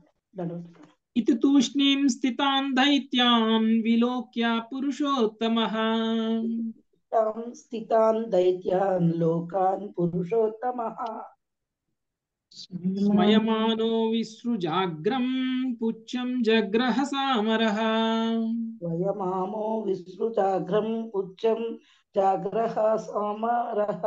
ఇతి తూష్ణీం స్థితాన్ దైత్యాన్ విలోక్య పురుషోత్తమః స్థితాన్ దైత్యాన్ లోకాన్ పురుషోత్తమః స్మయమానో విసృజాగ్రం పుచ్చం జగ్రహ సామరః వయమామో విసృజాగ్రం ఉచ్చం జాగ్రహ సామరహ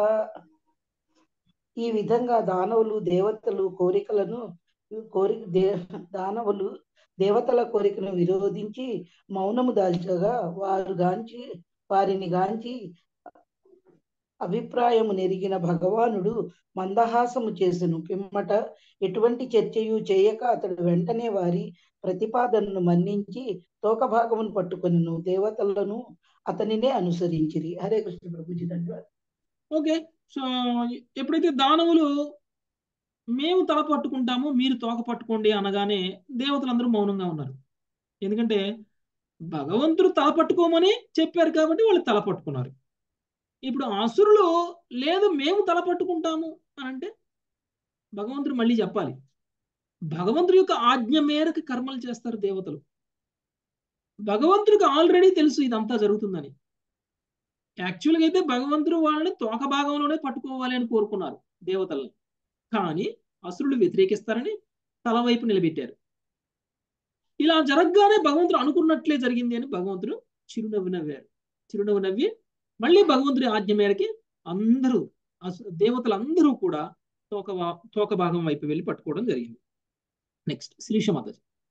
ఈ విధంగా దానవులు దేవతలు కోరికలను కోరి దే దానవులు దేవతల కోరికను విరోధించి మౌనము దాల్చగా వారు గాంచి వారిని గాంచి అభిప్రాయము నెరిగిన భగవానుడు మందహాసము చేసెను పిమ్మట ఎటువంటి చర్చయు చేయక అతడు వెంటనే వారి ప్రతిపాదనను మన్నించి తోక భాగమును పట్టుకొనెను దేవతలను అతనినే అనుసరించిరి హరే కృష్ణ ప్రభుజీ ధన్యవాదాలు ఓకే సో ఎప్పుడైతే దానవులు మేము తల పట్టుకుంటాము మీరు తోక పట్టుకోండి అనగానే దేవతలందరూ మౌనంగా ఉన్నారు ఎందుకంటే భగవంతుడు తల పట్టుకోమని చెప్పారు కాబట్టి వాళ్ళు తల పట్టుకున్నారు ఇప్పుడు అసురులు లేదు మేము తల పట్టుకుంటాము అని అంటే భగవంతుడు మళ్ళీ చెప్పాలి భగవంతుడి యొక్క ఆజ్ఞ మేరకు కర్మలు చేస్తారు దేవతలు భగవంతుడికి ఆల్రెడీ తెలుసు ఇదంతా జరుగుతుందని యాక్చువల్గా అయితే భగవంతుడు వాళ్ళని తోక భాగంలోనే పట్టుకోవాలి అని కోరుకున్నారు దేవతల్ని కానీ అసురులు వ్యతిరేకిస్తారని తల వైపు నిలబెట్టారు ఇలా జరగగానే భగవంతుడు అనుకున్నట్లే జరిగింది అని భగవంతుడు చిరునవ్వు నవ్వారు చిరునవ్వు నవ్వి మళ్ళీ భగవంతుడి ఆజ్ఞ మేరకి అందరూ అసు- దేవతలందరూ కూడా తోక వా- తోక భాగం వైపు వెళ్ళి పట్టుకోవడం జరిగింది నెక్స్ట్ శ్రీషమాత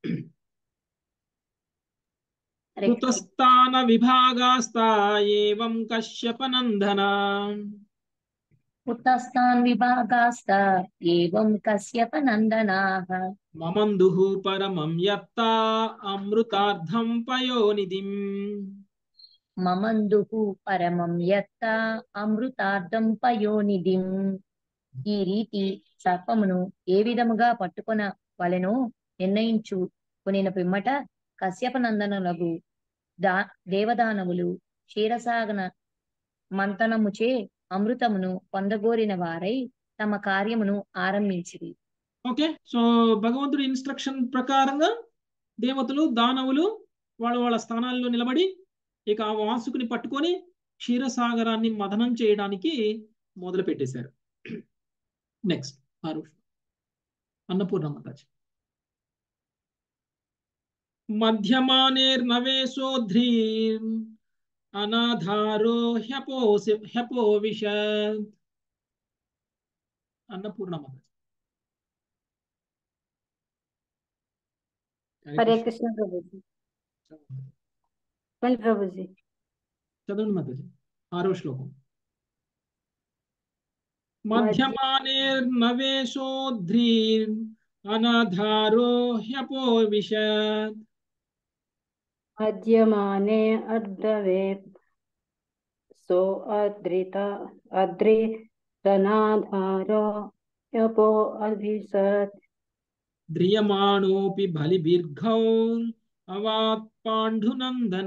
హరే కృష్ణ కృతస్థాన విభాగాస్తా ఏవం కశ్యపనందన ఉత్తస్థాన్ విభాగాస్త ఏవం కశ్యప నందనాః మమందుః పరమం యత్తా అమృతార్థం పయోనిధిం మమందుః పరమం యత్త అమృతార్థం పయోనిధిం ఈ రీతి సర్పమును ఏ విధముగా పట్టుకొన వలెనో నిర్ణయించు కొనిన పిమ్మట కశ్యప నందనులకు దా దేవదానవులు క్షీరసాగన మంతనముచే అమృతమును పొందగోరిన వారై తమ కార్యమును ఆరంభించిరి ఓకే సో భగవంతుడి ఇన్స్ట్రక్షన్ ప్రకారంగా దేవతలు దానవులు వాళ్ళ వాళ్ళ స్థానాల్లో నిలబడి ఇక ఆ వాసుకుని పట్టుకొని క్షీరసాగరాన్ని మదనం చేయడానికి మొదలు పెట్టేశారు నెక్స్ట్ ఆరు అన్నపూర్ణమ్మతాచి మధ్యమానేర్నవేశోధ్రీర్ అనాధారో హ్యపోసి హ్యపోవిశత్ అన్నపూర్ణమ్మతాచి హరే కృష్ణ ప్రభుజీ చెప్పండి ప్రభుజీ చదవండి మాతాజీ ఆరో శ్లోకం మధ్య- మధ్యమానేర్నవేశోధ్రీర్ అనాధారో హ్యపోవిశత్ మధ్యమానే అర్ధవే సో అద్రిత అద్రి ధనాధారో యపో అభిసత్ ధ్రియమాణోపి బలిభిర్ఘౌర్ అవాత్ పాండునందన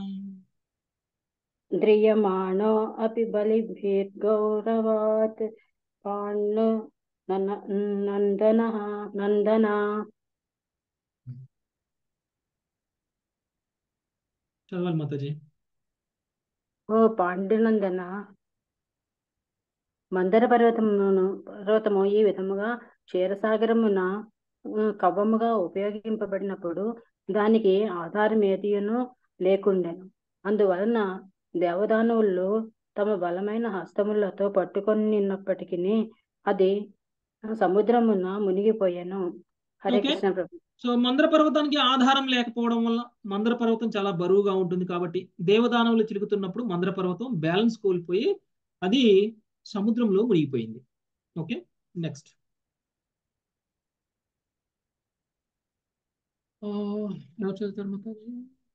ధ్రియమాణో అపి బలిభిర్గౌరవాత్ పాండు నన- నందన నందన చదవాలి మాతాజీ ఓ పాండునందన మందర పర్వతమును పర్వతము ఈ విధముగా క్షీరసాగరమున ఆ, కవ్వముగా ఉపయోగింపబడినప్పుడు దానికి ఆధారం ఏదియును లేకుండెను అందువలన దేవదానవులు తమ బలమైన హస్తములతో పట్టుకొనిన్నప్పటికీ అది సముద్రమున మునిగిపోయాను హరే Okay. కృష్ణ ప్రభు సో మందర పర్వతానికి ఆధారం లేకపోవడం వల్ల మందర పర్వతం చాలా బరువుగా ఉంటుంది కాబట్టి దేవదానవులు చిలుకుతున్నప్పుడు మందర పర్వతం బ్యాలెన్స్ కోల్పోయి అది సముద్రంలో మునిగిపోయింది ఓకే నెక్స్ట్ ఎవరు చదువుతారు మాతాజీ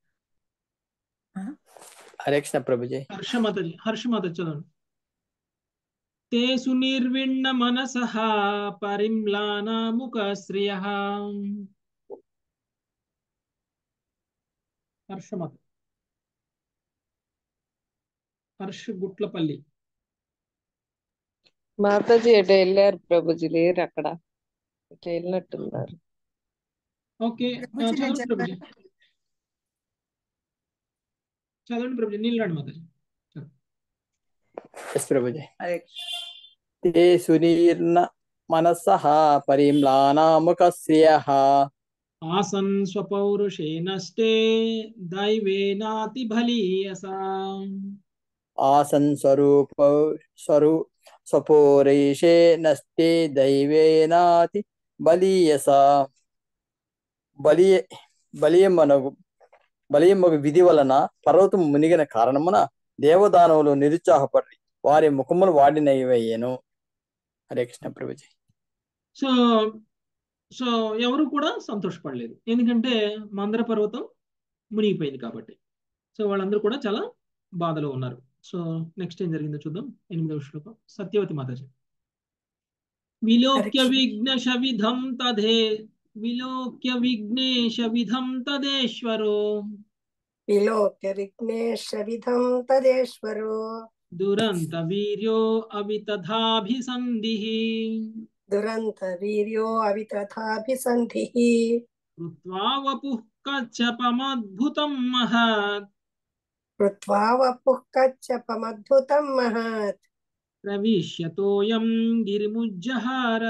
హరే కృష్ణ ప్రభుజీ హర్షమాతజీ హర్షమాతజీ చదవండి తే సునిర్విణ్ణ మనసః పరిమ్లానా ముఖశ్రియ హర్షమాత హర్ష గుట్లపల్లి మాతాజీ ఎటు వెళ్ళారు ప్రభుజీ లేరు అక్కడ ఎటు వెళ్ళినట్టున్నారు ఓకే ఆ, చదవండి ప్రభుజీ చదవండి ప్రభుజీ నీళ్ళు రండి మాతాజీ ఎస్ ప్రభుజీ హరే ते सुनीर्न మనసః పరిమ్లానాముఖశ్రియः ఆసన్ స్వపౌరుషే నష్టే దైవేనాతి బలీయసా ఆసన్ స్వరూప స్వరూ స్వపౌరేషే నష్టే దైవేనాతి బలీయస బలి బలియమనగు బలియమగు విధి వలన పర్వతం మునిగిన కారణమున దేవదానవులు నిరుత్సాహపడి వారి ముఖములు వాడినయ్యను హరే కృష్ణ ప్రభుజీ సో సో ఎవరు కూడా సంతోషపడలేదు ఎందుకంటే మందర పర్వతం మునిగిపోయింది కాబట్టి సో వాళ్ళందరూ కూడా చాలా బాధలో ఉన్నారు సో నెక్స్ట్ ఏం జరిగిందో చూద్దాం ఎనిమిదవ శ్లోకం సత్యవతి మాతాజీ విలోక్య విఘ్నశ విధం తదే విలోక్య విఘ్నేశ విధం తదేశ్వరో విలోక్య విఘ్నేశ విధం తదేశ్వరో దురంత వీర్యో అవితథాభిసంధి దురంత వీర్యో అవితథాభిసంధి కృత్వా వపుః కచ్చపమద్భుతం మహత్ కృత్వా వపుః కచ్చపమద్భుతం మహత్ ప్రవిశ్యతోయం గిరిముజ్జహార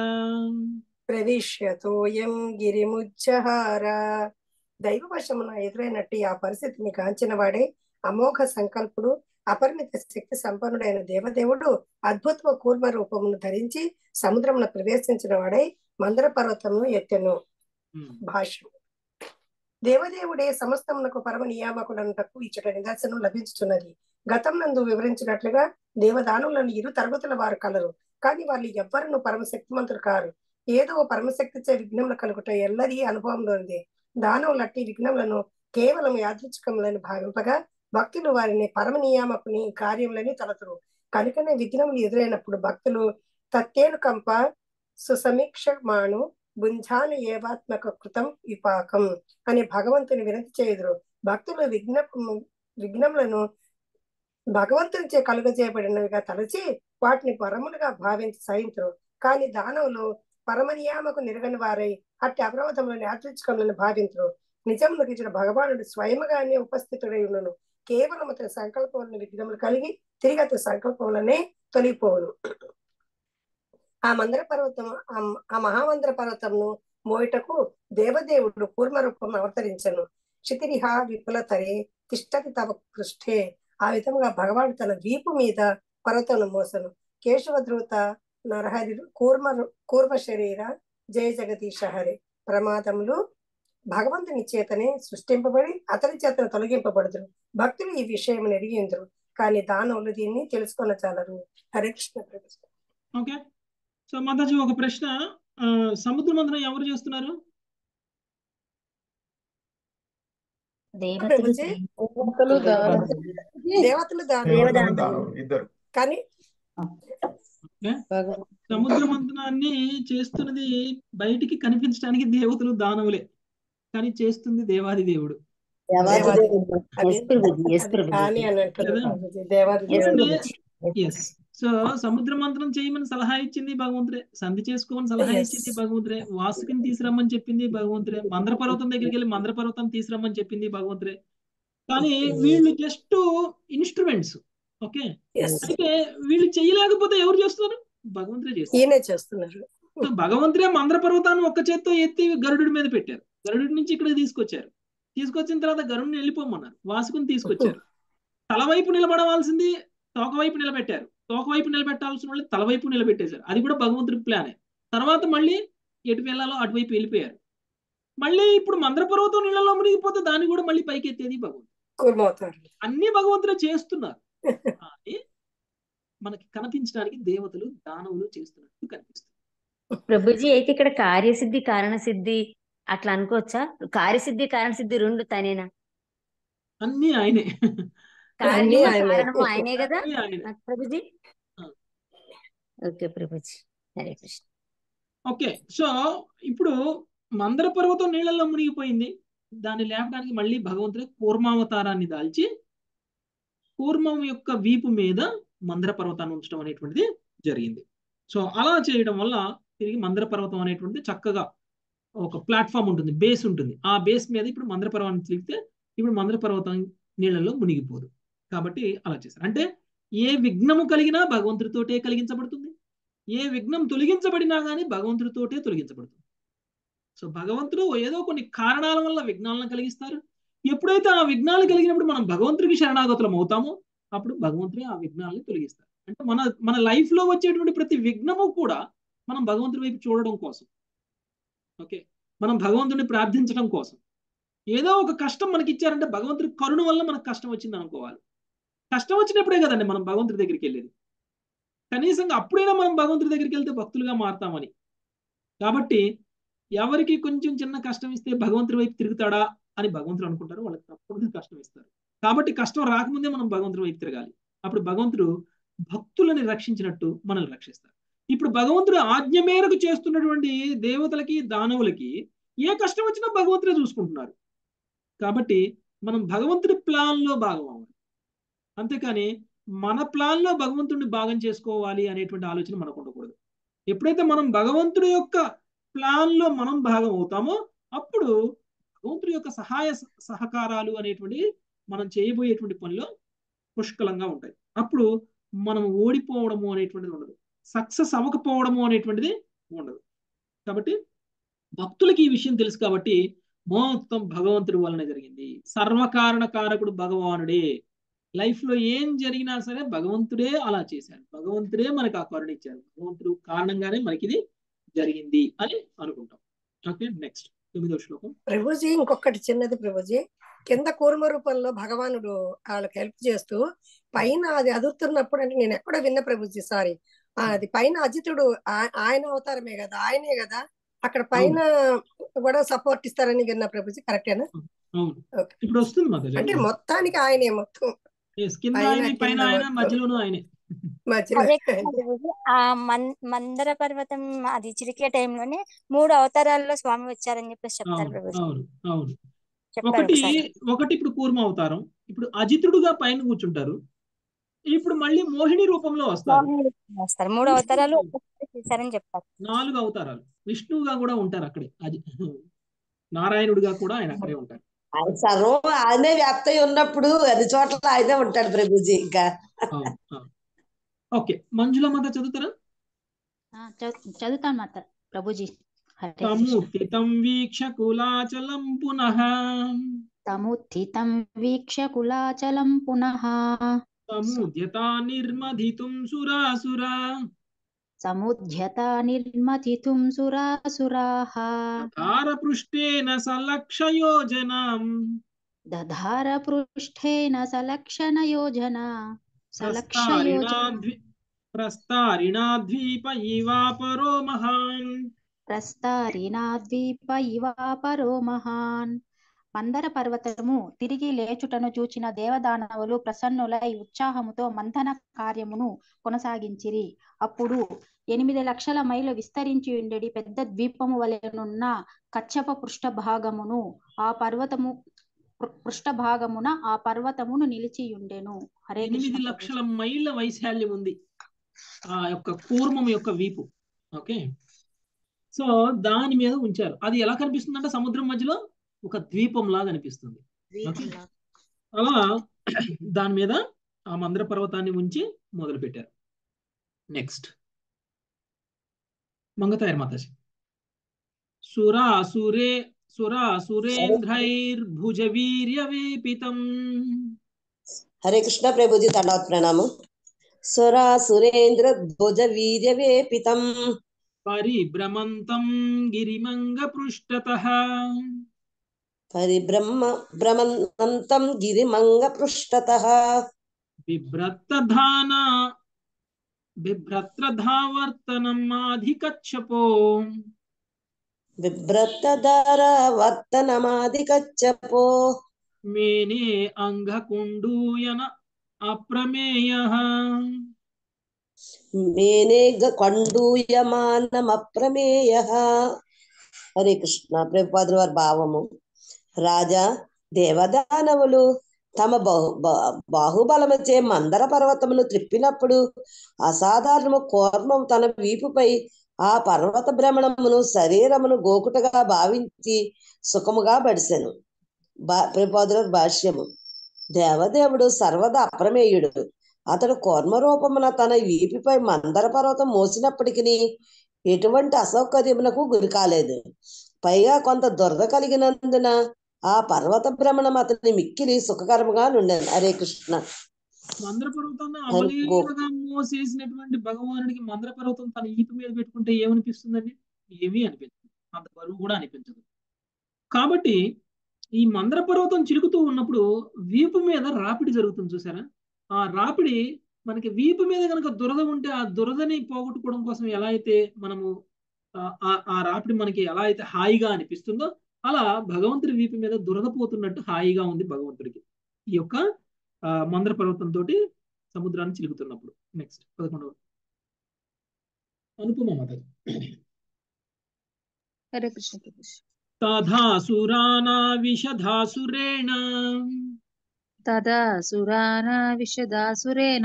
ప్రవిశ్యతోయం గిరిముజ్జహార దైవవశమున ఎదురైనట్టు ఆ పరిస్థితిని కాంచిన వాడే అమోఘ సంకల్పుడు అపరిమిత శక్తి సంపన్నుడైన దేవదేవుడు అద్భుత కూర్మ రూపమును ధరించి సముద్రమును ప్రవేశించిన వాడై మందర పర్వతమును ఎత్తెను భాష్యం దేవదేవుడే సమస్తమునకు పరమ నియామకుడనుటకు ఇచ్చట నిదర్శనం లభించుతున్నది గతం నందు వివరించినట్లుగా దేవదానులను ఇరు తరగతుల వారు కలరు కానీ వాళ్ళు ఎవ్వరును పరమశక్తిమంతులు కారు ఏదో పరమశక్తిచే విఘ్నములు కలుగుట ఎల్లరి అనుభవంలో ఉంది దానవులట్టి విఘ్నములను కేవలం యాదృచ్ఛికములని భావింపగా భక్తులు వారిని పరమ నియామకుని కార్యములని తలతురు కనుకనే విఘ్నములు ఎదురైనప్పుడు భక్తులు తత్తేను కంప సుసమీక్షమాను బుంజాను ఏవాత్మక కృతం విపాకం అని భగవంతుని వినతి చేయుదురు భక్తులు విఘ్న విఘ్నములను భగవంతునిచే కలుగజేయబడినవిగా తలచి వాటిని పరములుగా భావించి సహించరు కానీ దానవులు పరమనియామకు నిరగని వారై అట్టి అవరోధములను యాదృచ్ఛికములను భావించరు నిజములకు ఇచ్చిన భగవానుడు స్వయముగానే ఉపస్థితుడై ఉన్నను కేవలం అతని సంకల్పములను విఘ్నములు కలిగి తిరిగి అతని సంకల్పములనే తొలిపోవును ఆ మందర పర్వతం ఆ మహామందర పర్వతమును మోయటకు దేవదేవుడు కూర్మ రూపం అవతరించను క్షితిరిహ విపులతరే తిష్టతి తవ పృష్ఠే ఆ విధంగా భగవాన్ తన వీపు మీద పర్వతమును మోసను కేశవద్రూత నరహరి కూర్మ కూర్మ శరీర జయ జగదీశ హరి ప్రమాదములు భగవంతుని చేతనే సృష్టింపబడి అతని చేతను తొలగింపబడుదురు భక్తులు ఈ విషయం ఎరిగిందురు కానీ దానవులు దీన్ని తెలుసుకున్న చాలరు హరే కృష్ణ ప్రభుత్వం ఓకే సో మాతాజీ ఒక ప్రశ్న సముద్ర మంథనం ఎవరు చేస్తున్నారు దేవతలు దేవతలు దానవులు దేవతలు దేవతలు దానవులు దానవులు ఇద్దరు కానీ భగవంతుడు సముద్ర మంథనాన్ని చేస్తున్నది బయటికి కనిపించడానికి దేవతలు దానవులే కానీ చేస్తుంది దేవాది దేవుడు దేవాది అది ఎస్ ప్రభుజీ ఎస్ ప్రభుజీ కానీ అని అంటున్నారు కదా? ప్రభుజీ. దేవాది ఎస్ దేవుడు ప్రభుజీ ఎస్ సో సముద్ర మంత్రం చేయమని సలహా ఇచ్చింది భగవంతుడే సంధి చేసుకోమని సలహా Yes. ఇచ్చింది భగవంతుడే వాసుకిని తీసుకురమ్మని చెప్పింది భగవంతుడే మందర పర్వతం దగ్గరికి వెళ్ళి మందర పర్వతం తీసుకురమ్మని చెప్పింది భగవంతుడే కానీ వీళ్ళు జస్ట్ ఇన్స్ట్రుమెంట్స్ ఓకే Yes. అయితే వీళ్ళు చేయలేకపోతే ఎవరు చేస్తున్నారు భగవంతుడే చేస్తారు ఈయనే చేస్తున్నారు సో భగవంతుడే మందర పర్వతాన్ని ఒక్క చేత్తో ఎత్తి గరుడు మీద పెట్టారు గరుడు నుంచి ఇక్కడ తీసుకొచ్చారు తీసుకొచ్చిన తర్వాత గరుడిని వెళ్ళిపోమన్నారు వాసుకుని తీసుకొచ్చారు తల వైపు నిలబడవలసింది తోక వైపు నిలబెట్టారు తోక వైపు నిలబెట్టాల్సిన వాళ్ళు తల వైపు నిలబెట్టేశారు అది కూడా భగవంతుడి ప్లానే తర్వాత మళ్ళీ ఎటు వెళ్ళాలో అటువైపు వెళ్ళిపోయారు మళ్ళీ ఇప్పుడు మందర పర్వతం నీళ్ళలో మునిగిపోతే దాన్ని కూడా మళ్ళీ పైకి ఎత్తేది భగవంతుడు కూర్మవుతారు అన్ని భగవంతుడే చేస్తున్నారు కానీ మనకి కనిపించడానికి దేవతలు దానవులు చేస్తున్నట్టు కనిపిస్తుంది ప్రభుజీ అయితే ఇక్కడ కార్యసిద్ధి కారణసిద్ధి అట్లా అనుకోవచ్చా కార్యసిద్ధి కారణసిద్ధి రెండు తనేనా అన్ని ఆయనే అన్ని కార్యము ఆయనే. కారణము ఆయనే కదా అన్ని ఆయనే ప్రభుజీ ఆ. ఓకే ప్రభుజీ హరే కృష్ణ ఓకే సో ఇప్పుడు మందర పర్వతం నీళ్ళల్లో మునిగిపోయింది దాన్ని లేపడానికి మళ్ళీ భగవంతుడు కూర్మావతారాన్ని దాల్చి కూర్మం యొక్క వీపు మీద మందర పర్వతాన్ని ఉంచడం అనేటువంటిది జరిగింది సో అలా చేయడం వల్ల తిరిగి మందర పర్వతం అనేటువంటిది చక్కగా ఒక ప్లాట్ఫామ్ ఉంటుంది బేస్ ఉంటుంది ఆ బేస్ మీద ఇప్పుడు మందర పర్వతాన్ని తిరిగితే ఇప్పుడు మందర పర్వతం నీళ్ళల్లో మునిగిపోదు కాబట్టి అలా చేశారు అంటే ఏ విఘ్నము కలిగినా భగవంతుడితోటే కలిగించబడుతుంది ఏ విఘ్నం తొలగించబడినా కానీ భగవంతుడితోటే తొలగించబడుతుంది సో భగవంతుడు ఏదో కొన్ని కారణాల వల్ల విఘ్నాలను కలిగిస్తారు ఎప్పుడైతే ఆ విఘ్నాలు కలిగినప్పుడు మనం భగవంతుడికి శరణాగతులం అవుతామో అప్పుడు భగవంతుడే ఆ విఘ్నాలని తొలగిస్తారు అంటే మన మన లైఫ్ లో వచ్చేటువంటి ప్రతి విఘ్నము కూడా మనం భగవంతుడి వైపు చూడడం కోసం ఓకే మనం భగవంతుడిని ప్రార్థించడం కోసం ఏదో ఒక కష్టం మనకి ఇచ్చారంటే భగవంతుడి కరుణ వల్ల మనకు కష్టం వచ్చింది అనుకోవాలి కష్టం వచ్చినప్పుడే కదండి మనం భగవంతుడి దగ్గరికి వెళ్ళేది కనీసంగా అప్పుడైనా మనం భగవంతుడి దగ్గరికి వెళ్తే భక్తులుగా మారుతామని కాబట్టి ఎవరికి కొంచెం చిన్న కష్టం ఇస్తే భగవంతుడి వైపు తిరుగుతాడా అని భగవంతుడు అనుకుంటారు వాళ్ళకి తప్పకుండా కష్టం ఇస్తారు కాబట్టి కష్టం రాకముందే మనం భగవంతుడి వైపు తిరగాలి అప్పుడు భగవంతుడు భక్తులని రక్షించినట్టు మనల్ని రక్షిస్తారు ఇప్పుడు భగవంతుడు ఆజ్ఞ మేరకు చేస్తున్నటువంటి దేవతలకి దానవులకి ఏ కష్టం వచ్చినా భగవంతుడే చూసుకుంటున్నారు కాబట్టి మనం భగవంతుడి ప్లాన్ లో భాగం అవ్వాలి అంతేకాని మన ప్లాన్ లో భగవంతుడిని భాగం చేసుకోవాలి అనేటువంటి ఆలోచన మనకు ఉండకూడదు ఎప్పుడైతే మనం భగవంతుడి యొక్క ప్లాన్ లో మనం భాగం అవుతామో అప్పుడు భగవంతుడి యొక్క సహాయ సహకారాలు అనేటువంటి మనం చేయబోయేటువంటి పనిలో పుష్కలంగా ఉంటాయి అప్పుడు మనం ఓడిపోవడము అనేటువంటిది ఉండదు సక్సెస్ అవ్వకపోవడము అనేటువంటిది ఉండదు కాబట్టి భక్తులకి ఈ విషయం తెలుసు కాబట్టి మొత్తం భగవంతుడి వలన జరిగింది సర్వకారణ కారకుడు భగవానుడే లైఫ్ లో ఏం జరిగినా సరే భగవంతుడే అలా చేశాడు భగవంతుడే మనకు ఆ కరుణ ఇచ్చాడు భగవంతుడు కారణంగానే మనకి ఇది జరిగింది అని అనుకుంటాం ఓకే నెక్స్ట్ తొమ్మిదో శ్లోకం ప్రభుజీ ఇంకొకటి చిన్నది ప్రభుజీ కింద కూర్మ రూపంలో భగవానుడు వాళ్ళకి హెల్ప్ చేస్తూ పైన అది అదురుతున్నప్పుడు అంటే నేను ఎక్కడ విన్న ప్రభుజీ సారీ అది పైన అజితుడు ఆ- ఆయన అవతారమే కదా ఆయనే కదా అక్కడ పైన కూడా సపోర్ట్ ఇస్తారని విన్న ప్రభుజీ కరెక్టేనా అవును ఓకే. ఇప్పుడు వస్తుంది మాతాజీ అంటే మొత్తానికి ఆయనే మొత్తం Yes, కింద పైన, ఆయన పైన కింద ఆయన మొత్తం. మధ్యలోనూ ఆయనే మధ్యలో అదే ఆయన. ప్రభుజీ, ఆ మన్ మందర పర్వతం అది చిరికే టైంలోనే మూడు అవతారాల్లో స్వామి వచ్చారని చెప్పేసి చెప్తారు అవును ప్రభుజీ అవును అవును చెప్పారు ఒకటి ఒకసారి ఒకటి ఇప్పుడు కూర్మ అవతారం ఇప్పుడు అజితుడుగా పైన కూర్చుంటారు ఇప్పుడు మళ్ళీ మోహిని రూపంలో వస్తారు స్వామి వస్తారు మూడు అవతారాలు ఒక్కసారి చేశారని చెప్తారు నాలుగు అవతారాలు విష్ణువుగా కూడా ఉంటారు అక్కడే అజి నారాయణుడిగా కూడా ఆయన అక్కడే ఉంటారు ఆయన సర్వం ఆయనే వ్యాప్తి ఉన్నప్పుడు అన్ని చోట్ల ఆయనే ఉంటాడు ప్రభుజీ ఇంకా అవును అవును ఓకే మంజుల మాత చదువుతారా ఆ, చదువు- చదువుతాను మాత ప్రభుజీ హరే కృష్ణ తముత్తితం వీక్ష కులాచలం పునః తముత్థితం వీక్ష్య కులాచలం పునః సముద్యతా నిర్మధితుం సురాసురా సముద్యత నిర్మథితుం సురాసురాः ధార పృష్ఠేన సలక్షయోజనం దధార పృష్ఠేన సలక్షణ యోజన సలక్షయోజన ప్రస్తారిణాద్వి ప్రస్తారిణాద్వీప ఇవాపరో మహాన్ ప్రస్తారినా ద్వీప ఇవాపరో మహాన్ మందర పర్వతము తిరిగి లేచుటను చూచిన దేవదానవులు ప్రసన్నులై ఉత్సాహముతో మంథన కార్యమును కొనసాగించిరి అప్పుడు ఎనిమిది లక్షల మైలు విస్తరించి ఉండేది పెద్ద ద్వీపము వలెనున్న కచ్చప పృష్ఠభాగమును ఆ పర్వతము పృ- పృష్ఠభాగమున ఆ పర్వతమును నిలిచియుండెను హరే కృష్ణ ఎనిమిది ప్రభుజీ. లక్షల మైళ్ళ వైశాల్యం ఉంది ఆ యొక్క కూర్మం యొక్క వీపు ఓకే సో దాని మీద ఉంచారు అది ఎలా కనిపిస్తుంది అంటే సముద్రం మధ్యలో ఒక ద్వీపం లాగా అనిపిస్తుంది ఓకే అలా దాని మీద ఆ మందర పర్వతాన్ని ఉంచి మొదలు పెట్టారు నెక్స్ట్ మంగతాయర్ మాతాజీ సురాసురే సురాసురేంద్రైర్భుజ వీర్యవేపితం హరే కృష్ణ ప్రభుజీ దండవత్ ప్రణామం సురా సురేంద్ర ధ్వజ వీర్య వేపితం పరిభ్రమంతం గిరిమంగ పృష్ఠతః పరిబ్రహ్మ భ్రమంతం గిరిమంగ పృష్ఠత బిభ్రత్తధాన బిభ్రత్రధావర్తనం ఆధికచ్చపో బిభ్రతధర వర్తనమాదికచ్చపో మేనే అంగకుండూయన అప్రమేయ మేనే కండూయమానమప్రమేయ హరే కృష్ణ ప్రభుపాదుల వారి భావము రాజా దేవదానవులు తమ బహు బా- బాహుబలముచే మందర పర్వతమును త్రిప్పినప్పుడు అసాధారణము కూర్మం తన వీపుపై ఆ పర్వత భ్రమణమును శరీరమును గోకుటగా భావించి సుఖముగా బడిసెను బా ప్రభుపాదుల భాష్యము దేవదేవుడు సర్వదా అప్రమేయుడు అతడు కూర్మ రూపమున తన వీపిపై మందర పర్వతం మోసినప్పటికీ ఎటువంటి అసౌకర్యమునకు గురి కాలేదు పైగా కొంత దురద కలిగినందున ఆ పర్వత భ్రమణం అతని మిక్కిలి సుఖకరముగా నుండాను హరే కృష్ణ మందర పర్వతాన్ని హరి గో అవలీలగా మోసేసినటువంటి భగవానుడికి మందర పర్వతం తన ఈపు మీద పెట్టుకుంటే ఏమనిపిస్తుందండి ఏమీ అనిపించదు అంత బరువు కూడా అనిపించదు కాబట్టి ఈ మందర పర్వతం చిలుకుతూ ఉన్నప్పుడు వీపు మీద రాపిడి జరుగుతుంది చూసారా ఆ రాపిడి మనకి వీపు మీద కనుక దురద ఉంటే ఆ దురదని పోగొట్టుకోవడం కోసం ఎలా అయితే మనము ఆ ఆ- ఆ రాపిడి మనకి ఎలా అయితే హాయిగా అనిపిస్తుందో అలా భగవంతుడి వీపు మీద దురద పోతున్నట్టు హాయిగా ఉంది భగవంతుడికి ఈ యొక్క ఆ, మందర పర్వతం తోటి సముద్రాన్ని చిలుకుతున్నప్పుడు నెక్స్ట్ పదకొండవ అనుపమ మాతాజీ హరే కృష్ణ ప్రభుజీ తథాసురానా విషధాసురేణ తదా సురానా విశదాసురేణ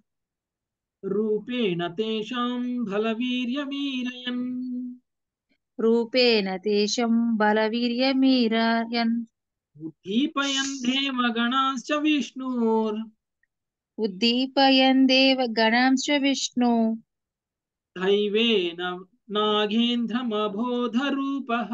రూపేణ తేషాం బలవీర్యమీరయన్ రూపేణ తేషం బలవీర్యమీరయన్ ఉద్దీపయన్ దేవగణాశ్చ విష్ణుర్ ఉద్దీపయన్ దేవ గణాంశ విష్ణు దైవేన నాగేంద్రమబోధ రూపః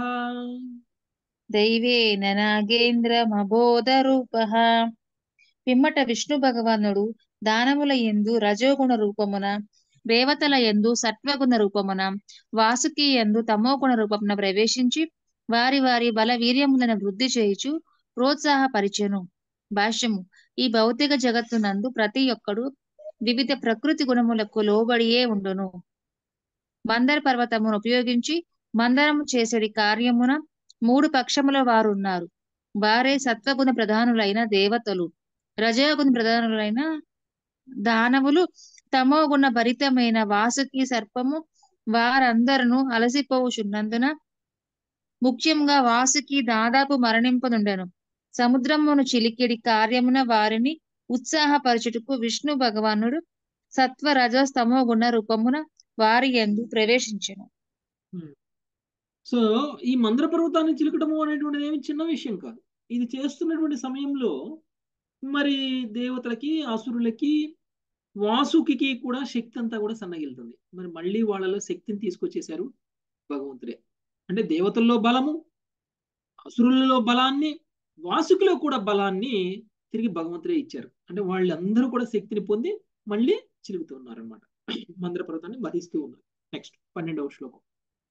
దైవేన నాగేంద్రమబోధ రూపః పిమ్మట విష్ణు భగవానుడు దానముల యందు రజోగుణ రూపమున దేవతల యందు సత్వగుణ రూపమున వాసుకి యందు తమోగుణ రూపమున ప్రవేశించి వారి వారి బల వీర్యములను వృద్ధి చేయుచు ప్రోత్సాహపరిచెను భాష్యము ఈ భౌతిక జగత్తునందు ప్రతి ఒక్కడు వివిధ ప్రకృతి గుణములకు లోబడియే ఉండును మందర పర్వతమును ఉపయోగించి మందరము చేసేడి కార్యమున మూడు పక్షముల వారు ఉన్నారు వారే సత్వగుణ ప్రధానులైన దేవతలు రజోగుణ ప్రధానులైన దానవులు తమోగుణ భరితమైన వాసుకి సర్పము వారందరూ అలసిపోవుచున్నందున ముఖ్యంగా వాసుకి దాదాపు మరణింపనుండెను సముద్రమును చిలికిడి కార్యమున వారిని ఉత్సాహపరచుటకు విష్ణు భగవానుడు సత్వ రజస్తమో గుణ రూపమున వారి యందు ప్రవేశించెను సో ఈ మందర పర్వతాన్ని చిలకడము అనేటువంటిది ఏమి చిన్న విషయం కాదు ఇది చేస్తున్నటువంటి సమయంలో మరి దేవతలకి అసురులకి వాసుకి కూడా శక్తి అంతా కూడా సన్నగిలుతుంది మరి మళ్ళీ వాళ్ళలో శక్తిని తీసుకొచ్చేశారు భగవంతుడే అంటే దేవతల్లో బలము అసురులలో బలాన్ని వాసుకిలో కూడా బలాన్ని తిరిగి భగవంతుడే ఇచ్చారు అంటే వాళ్ళందరూ కూడా శక్తిని పొంది మళ్ళీ చిలుగుతూ ఉన్నారు అనమాట మందర పర్వతాన్ని మధిస్తూ ఉన్నారు నెక్స్ట్ పన్నెండవ శ్లోకం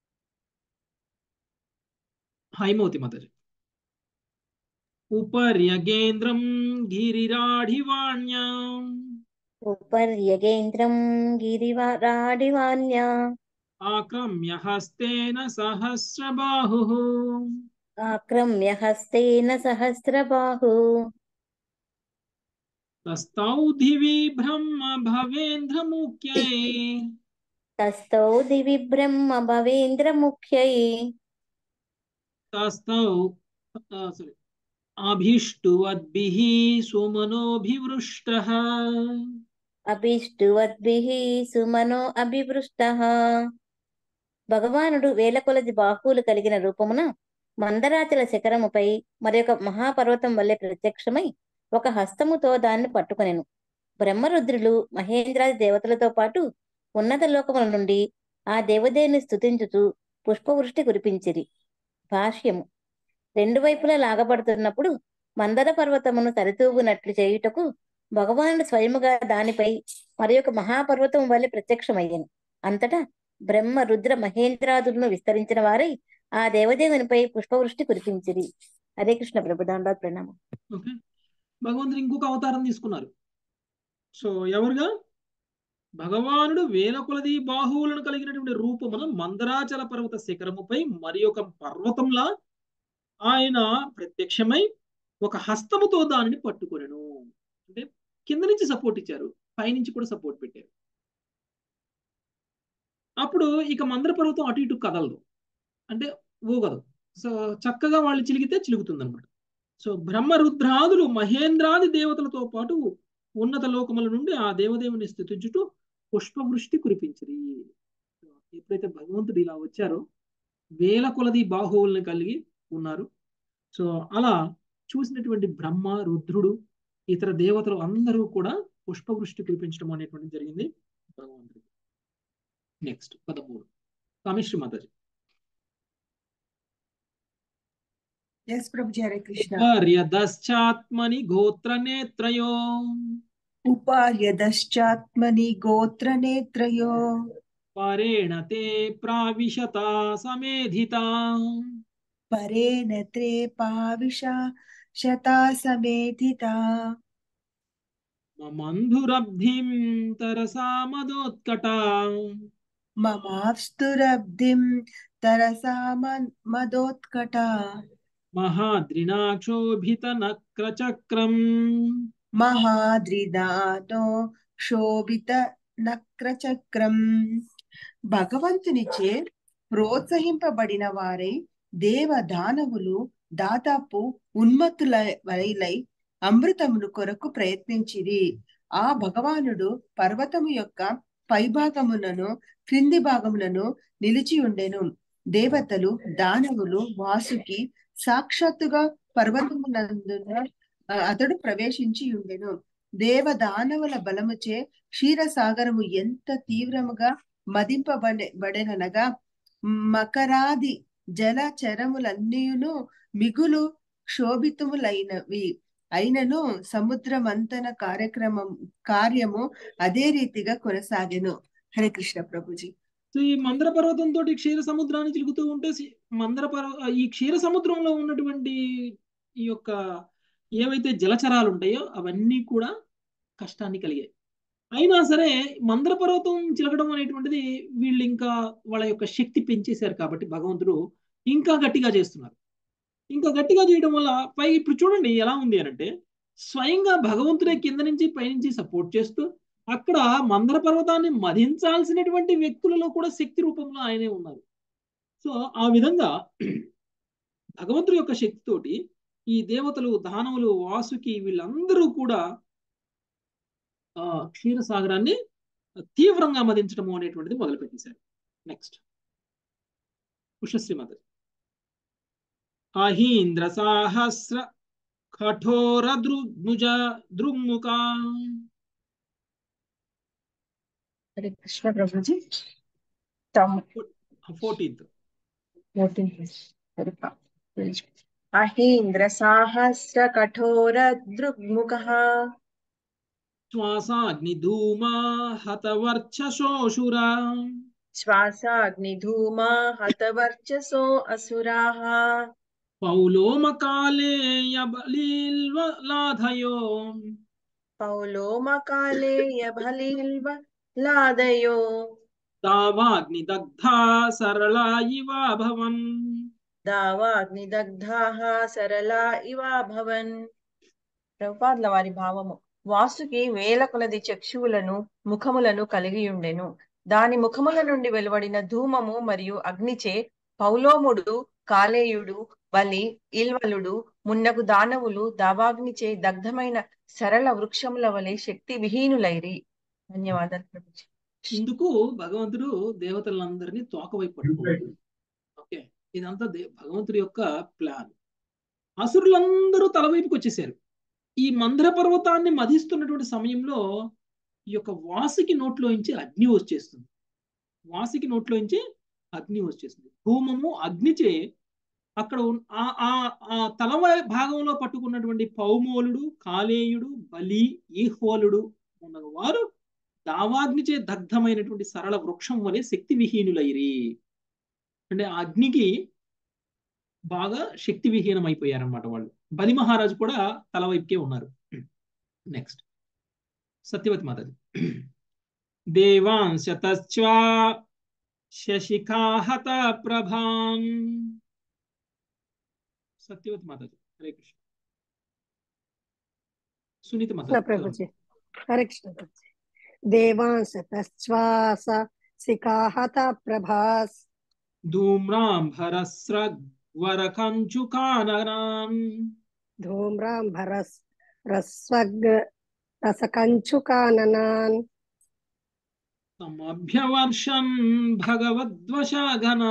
హైమవతి మాతాజీ ఉపర్యగేంద్రం గిరిరాఢివాణ్యాం ఉపర్యగేంద్రం గిరివరాడివాన్యా ఆక్రమ్య హస్తేన సహస్రబాహుః ఆక్రమ్య హస్తేన సహస్రబాహు తస్తౌ దివి బ్రహ్మ భవేంద్రముఖ్యై తస్థౌ దివి బ్రహ్మ భవేంద్ర ముఖ్యై తస్తౌ సారీ అభిష్టువద్భిః సుమనోభివృష్టః అభిష్టువద్భిః సుమనో అభివృష్టః భగవానుడు వేల కొలది బాహువులు కలిగిన రూపమున మందరాచల శిఖరముపై మరొక మహాపర్వతం వల్లే ప్రత్యక్షమై ఒక హస్తముతో దాన్ని పట్టుకొనెను బ్రహ్మరుద్రులు మహేంద్రాది దేవతలతో పాటు ఉన్నత లోకముల నుండి ఆ దేవదేవుని స్తుతించుచు పుష్పవృష్టి కురిపించిరి భాష్యము రెండు వైపులా లాగబడుతున్నప్పుడు మందర పర్వతమును సరితూగునట్లు చేయుటకు భగవానుడు స్వయముగా దానిపై మరి ఒక మహాపర్వతం వలె ప్రత్యక్షమయ్యను అంతటా బ్రహ్మ రుద్ర మహేంద్రాదులను విస్తరించిన వారై ఆ దేవదేవునిపై పుష్పవృష్టి కురిపించిరి హరే కృష్ణ ప్రభుదాండా ప్రణామం ఓకే భగవంతుడు ఇంకొక అవతారం తీసుకున్నారు సో ఎవరుగా భగవానుడు వేల కొలది బాహువులను కలిగినటువంటి రూపమున మందరాచల పర్వత శిఖరముపై మరి ఒక పర్వతంలా ఆయన ప్రత్యక్షమై ఒక హస్తముతో దానిని పట్టుకొనెను అంటే కింద నుంచి సపోర్ట్ ఇచ్చారు పైనుంచి కూడా సపోర్ట్ పెట్టారు అప్పుడు ఇక మందర పర్వతం అటు ఇటు కదలదు అంటే ఊగదు సో చక్కగా వాళ్ళు చిలిగితే చిలుగుతుంది అనమాట సో బ్రహ్మరుద్రాదులు మహేంద్రాది దేవతలతో పాటు ఉన్నత లోకముల నుండి ఆ దేవదేవుని స్థుతించుటూ పుష్పవృష్టి కురిపించిరి ఎప్పుడైతే భగవంతుడు ఇలా వచ్చారో వేల కొలది బాహువుల్ని కలిగి ఉన్నారు సో అలా చూసినటువంటి బ్రహ్మ రుద్రుడు ఇతర దేవతలు అందరూ కూడా పుష్పవృష్టి కురిపించడం అనేటువంటిది జరిగింది భగవంతుడికి నెక్స్ట్ పదమూడు కామిశ్రీ మాతాజీ ఎస్ ప్రభుజీ హరే కృష్ణ ఉపార్యదశ్చాత్మని గోత్రనేత్రయో ఉపార్యదశ్చాత్మని గోత్రనేత్రయో పరేణ తే ప్రావిశత సమేధిత పరేణ త్రే పావిష శతా సమేధిత మమంధురబ్ధిం తరసా మదోత్కట మమాస్తురబ్ధిం తరసా మన్- మదోత్కట మహాద్రినాక్షోభిత నక్రచక్రం మహాద్రిదానో శోభిత నక్రచక్రం భగవంతునిచే ప్రోత్సహింపబడిన వారై దేవ దానవులు దాదాపు ఉన్మత్తుల వలై అమృతమును కొరకు ప్రయత్నించిరి ఆ భగవానుడు పర్వతము యొక్క పైభాగములను క్రింది భాగములను నిలిచి ఉండెను దేవతలు దానవులు వాసుకి సాక్షాత్తుగా పర్వతమునందున ఆ, అతడు ప్రవేశించి ఉండెను దేవ దానవుల బలముచే క్షీరసాగరము ఎంత తీవ్రముగా మదింపబడే బడెననగా మకరాది జల చరములన్నీయును మిగులు క్షోభితములైనవి అయినను సముద్రమంతన కార్యక్రమం కార్యము అదే రీతిగా కొనసాగెను హరే కృష్ణ ప్రభుజీ సో ఈ మందర పర్వతం తోటి క్షీర సముద్రాన్ని చిలుకుతూ ఉంటే సి- మందర పర్వ ఈ క్షీర సముద్రంలో ఉన్నటువంటి ఈ యొక్క ఏవైతే జలచరాలు ఉంటాయో అవన్నీ కూడా కష్టాన్ని కలిగాయి అయినా సరే మందర పర్వతం చిలకడం అనేటువంటిది వీళ్ళు ఇంకా వాళ్ళ యొక్క శక్తి పెంచేశారు కాబట్టి భగవంతుడు ఇంకా గట్టిగా చేస్తున్నారు ఇంకా గట్టిగా చేయడం వల్ల పై ఇప్పుడు చూడండి ఎలా ఉంది అని అంటే స్వయంగా భగవంతుడే కింద నుంచి పైనుంచి సపోర్ట్ చేస్తూ అక్కడ మందర పర్వతాన్ని మధించాల్సినటువంటి వ్యక్తులలో కూడా శక్తి రూపంలో ఆయనే ఉన్నారు సో ఆ విధంగా భగవంతుడి యొక్క శక్తితోటి ఈ దేవతలు దానవులు వాసుకి వీళ్ళందరూ కూడా ఆ క్షీరసాగరాన్ని తీవ్రంగా మదించడము అనేటువంటిది మొదలుపెట్టేశారు నెక్స్ట్ ఉషశ్రీ మాత అహీంద్ర సాహస్ర కఠోర దృగ్ముజ దృగ్ముఖ హరే కృష్ణ ప్రభుజీ తమ్ ఫోర్టీన్త్ అహీంద్ర సాహస్ర కఠోర దృగ్ముఖ శ్వాసాగ్నిధూమా హతవర్చశోషురా శ్వాసాగ్నిధూమా హతవర్చసో అసురాః పౌలోమకాలేయ బలీల్వలాధయో పౌలోమకాలేయ బలీల్వ లాదయో దావాగ్నిదగ్ధా సరళా ఇవాభవన్ దావాగ్నిదగ్ధాః సరళా ఇవాభవన్ ప్రభుపాదుల వారి భావము వాసుకి వేల కొలది చక్షువులను ముఖములను కలిగి ఉండెను దాని ముఖముల నుండి వెలువడిన ధూమము మరియు అగ్నిచే పౌలోముడు కాలేయుడు బలి ఇల్వలుడు మున్నగు దానవులు దావాగ్నిచే దగ్ధమైన సరళ వృక్షముల వలె శక్తి విహీనులైరి ధన్యవాదాలు ప్రభుజీ ఇందుకు భగవంతుడు దేవతలందరినీ తోకవైపు పట్టుకోవాలి ఓకే ఇదంతా దే భగవంతుడి యొక్క ప్లాన్ అసురులందరూ తలవైపుకి వచ్చేసారు ఈ మందర పర్వతాన్ని మధిస్తున్నటువంటి సమయంలో ఈ యొక్క వాసుకి నోట్లోంచి అగ్ని వచ్చేస్తుంది వాసుకి నోట్లోంచి అగ్ని వచ్చేస్తుంది ధూమము అగ్నిచే అక్కడ ఉన్- ఆ ఆ ఆ తల భాగంలో పట్టుకున్నటువంటి పౌమోలుడు కాలేయుడు బలి ఈహ్వలుడు ఉన్న వారు దావాగ్నిచే దగ్ధమైనటువంటి సరళ వృక్షం వలె శక్తి విహీనులైరి అంటే ఆ అగ్నికి బాగా శక్తి విహీనం అయిపోయారన్నమాట వాళ్ళు బలి మహారాజు కూడా తల వైపుకే ఉన్నారు నెక్స్ట్ సత్యవతి మాతాజీ దేవాంశతశ్చా శశిఖాహత ప్రభాం సత్యవతి మాతాజీ హరే కృష్ణ సునీత కృష్ణ మాతాజీ ప్రభుజీ హరే కృష్ణ ప్రభుజీ దేవాంశ తశ్వాస శిఖాహత ప్రభాస్ ధూమ్రాంభరస్రగ్వరకంచుకాననాం ధూమ్రాంభరస్ రస్వగ్ రసకంచుకాననాన్ సమభ్యవర్షం భగవద్వశాఘన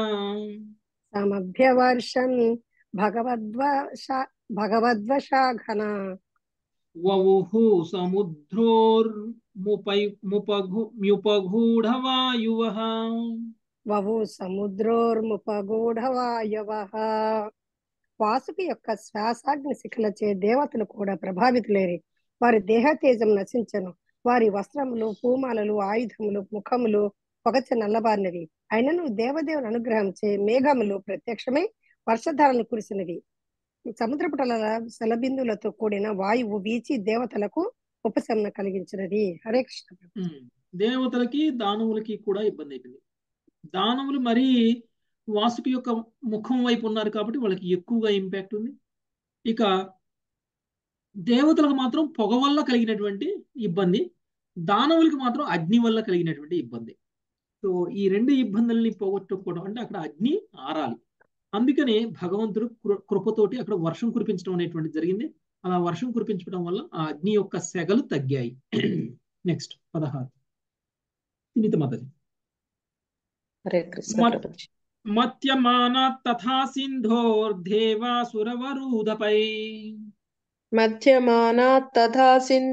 సమభ్యవర్షన్ భగవద్వశ భగవద్వశాఘన వవుహు సముద్రోర్ముపై ముపఘు మ్యుపగూఢవాయువః వవు సముద్రోర్ముపగూఢవాయవః వాసుకి యొక్క శ్వాసాగ్ని శిఖలచే దేవతలు కూడా ప్రభావితులేరి వారి దేహ తేజం నశించను వారి వస్త్రములు పూమాలలు ఆయుధములు ముఖములు పొగచ నల్లబారినవి అయినను దేవదేవుని అనుగ్రహంచే మేఘములు ప్రత్యక్షమై వర్షధారలు కురిసినవి సముద్రపుటల శలబిందులతో కూడిన వాయువు వీచి దేవతలకు ఉపశమన కలిగించినది హరే కృష్ణ ఉమ్. దేవతలకి దానవులకి కూడా ఇబ్బంది అయిపోయింది దానవులు మరీ వాసుకి యొక్క ముఖం వైపు ఉన్నారు కాబట్టి వాళ్ళకి ఎక్కువగా ఇంపాక్ట్ ఉంది ఇక దేవతలకు మాత్రం పొగ వల్ల కలిగినటువంటి ఇబ్బంది దానవులకి మాత్రం అగ్ని వల్ల కలిగినటువంటి ఇబ్బంది సో ఈ రెండు ఇబ్బందుల్ని పోగొట్టుకోవడం అంటే అక్కడ అగ్ని ఆరాలి అందుకనే భగవంతుడు కృ- కృపతోటి అక్కడ వర్షం కురిపించడం అనేటువంటి జరిగింది అలా వర్షం కురిపించడం వల్ల ఆ అగ్ని యొక్క సెగలు తగ్గాయి నెక్స్ట్ పదహారు సునీత మాతాజీ హరే కృష్ణ మత్ ప్రభుజీ మత్యమాన తథా సింధోర్దేవాసురవరూధపై మధ్యమానాత్ తథా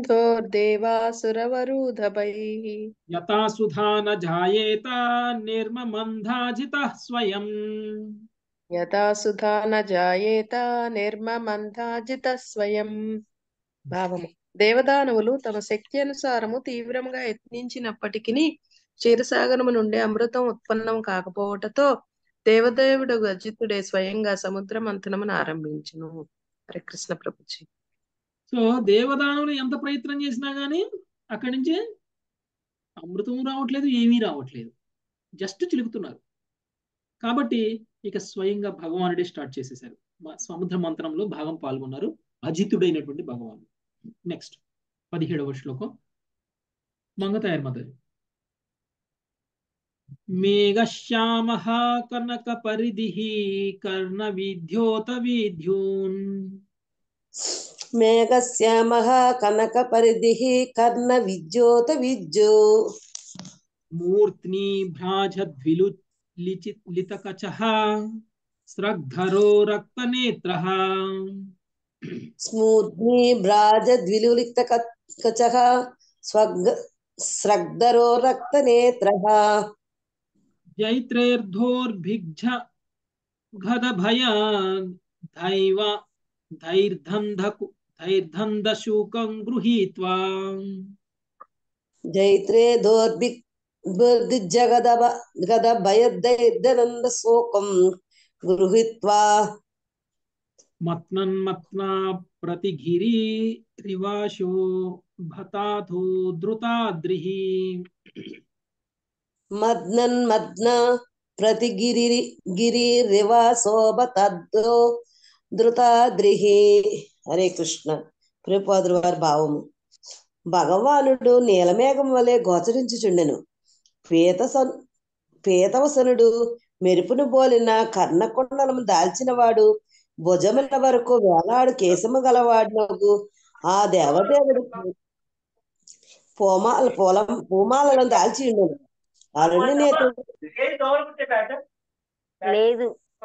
సింధోర్దేవాసురవరూధపైః యథా సుధా న జాయేత నిర్మమంధాజిత స్వయం యథా సుధా న జాయేత నిర్మమంధాజిత స్వయం భావము దేవదానవులు తమ శక్తి అనుసారము తీవ్రంగా యత్నించినప్పటికీ క్షీరసాగరము నుండి అమృతం ఉత్పన్నం కాకపోవటతో దేవదేవుడు గర్జితుడే స్వయంగా సముద్ర మంథనమును ఆరంభించును హరే కృష్ణ ప్రభుజీ సో దేవదానులు ఎంత ప్రయత్నం చేసినా గానీ అక్కడి నుంచి అమృతం రావట్లేదు ఏమీ రావట్లేదు జస్ట్ చిలుకుతున్నారు కాబట్టి ఇక స్వయంగా భగవానుడే స్టార్ట్ చేసేశారు మ- సముద్ర మంత్రంలో భాగం పాల్గొన్నారు అజితుడైనటువంటి భగవానుడు నెక్స్ట్ పదిహేడవ శ్లోకం మంగతాయర్ మదరి మేఘశ్యామ కనక పరిధి కర్ణ విద్యోత విద్యూన్ మేఘశ్యామః కనక పరిధిః కర్ణ విద్యోత విద్యో మూర్ధ్ని భ్రాజద్విలు లిచి లితకచః స్రగ్ధరో రక్తనేత్రః స్మూర్ధ్ని భ్రాజ ద్విలులిక్త కచః స్వగ్ స్రగ్ధరో రక్తనేత్రః జైత్రేర్ధోర్భిగ్జ గదభయ దైవ ధైర్ధంధకు ధైర్ధందశూకం గృహీత్వా జైత్రే దోర్భి జగదభ గద భయదైర్దనంద శోకం గృహీత్వా మత్నన్మత్నా ప్రతిగిరి రివాశో భతాథో ద్రుతాద్రిః మద్నన్ మద్న ప్రతిగిరి గిరి రివ శోభ తద్దో ధృతాద్రిహి హరే కృష్ణ ప్రిపాదురు వారి భావము భగవానుడు నీలమేఘం వలె గోచరించుచుండెను పీతసన్ పీతవసనుడు మెరుపును బోలిన కర్ణకుండలము దాల్చినవాడు భుజముల వరకు వేలాడు కేశము గలవాడు ఆ దేవదేవుడు పూమాల పూల పూమాలను దాల్చి ఉండెను అరుణి నేత్రుడు లేదు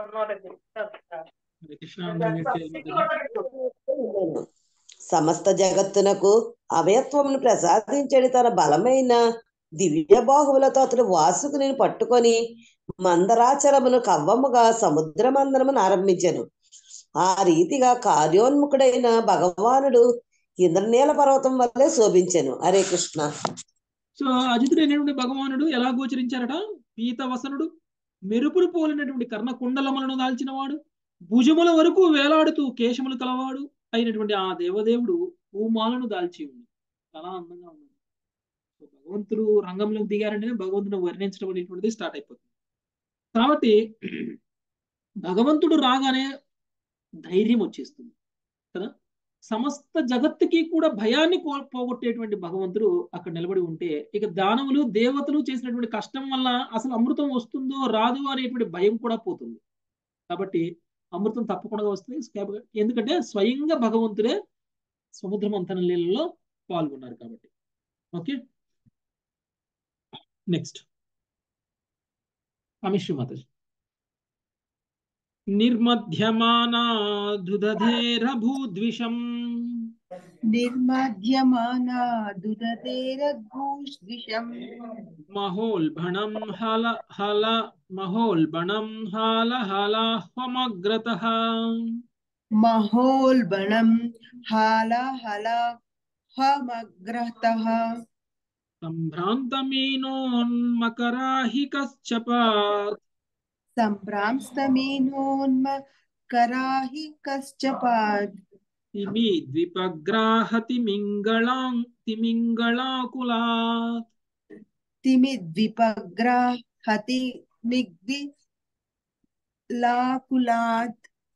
హరే కృష్ణ అందరూ మ్యూట్ చేయాలి మాతాజీ. సమస్త జగత్తునకు అభయత్వమును ప్రసాదించడి తన బలమైన దివ్య బాహువులతో అతడు వాసుకుని పట్టుకొని మందరాచరమును కవ్వముగా సముద్ర మందరమును ఆరంభించెను ఆ రీతిగా కార్యోన్ముఖుడైన భగవానుడు ఇంద్రనీల పర్వతం వల్లే శోభించెను హరే కృష్ణ సో అజితుడైనటువంటి భగవానుడు ఎలా గోచరించారట పీతవసనుడు మెరుపులు పోలినటువంటి కర్ణ కుండలములను దాల్చినవాడు భుజముల వరకు వేలాడుతూ కేశములు కలవాడు అయినటువంటి ఆ దేవదేవుడు పూమాలను దాల్చి ఉంది చాలా అందంగా ఉంది సో భగవంతుడు రంగంలోకి దిగారంటేనే భగవంతుడు వర్ణించడం అనేటువంటిది స్టార్ట్ అయిపోతుంది కాబట్టి భగవంతుడు రాగానే ధైర్యం వచ్చేస్తుంది కదా సమస్త జగత్తుకి కూడా భయాన్ని కో- పోగొట్టేటువంటి భగవంతుడు అక్కడ నిలబడి ఉంటే ఇక దానవులు దేవతలు చేసినటువంటి కష్టం వల్ల అసలు అమృతం వస్తుందో రాదు అనేటువంటి భయం కూడా పోతుంది కాబట్టి అమృతం తప్పకుండా వస్తుంది స్కాబ్- ఎందుకంటే స్వయంగా భగవంతుడే సముద్ర మంథన లీలలో పాల్గొన్నారు కాబట్టి ఓకే నెక్స్ట్ అమిశ్రీ మాతాజీ నిర్మధ్యమానా దుదధేరభూద్విషం నిర్మధ్యమానా దురతేరఘూషం మహోల్బణం హల హల మహోల్బణం హాల హలాహ్వమగ్రతః మహోల్బణం హాల హల హమగ్రతః సంభ్రాంతమీనోన్మకరాహి కశ్చపాత్ సంభ్రాంస్తమేనోన్మకరాహి కశ్చపాద్ తిమి ద్విపగ్రాహతి మింగళాం తిమింగళాకులాత్ తిమిద్విపగ్రహతి మిగ్ది లాకులాత్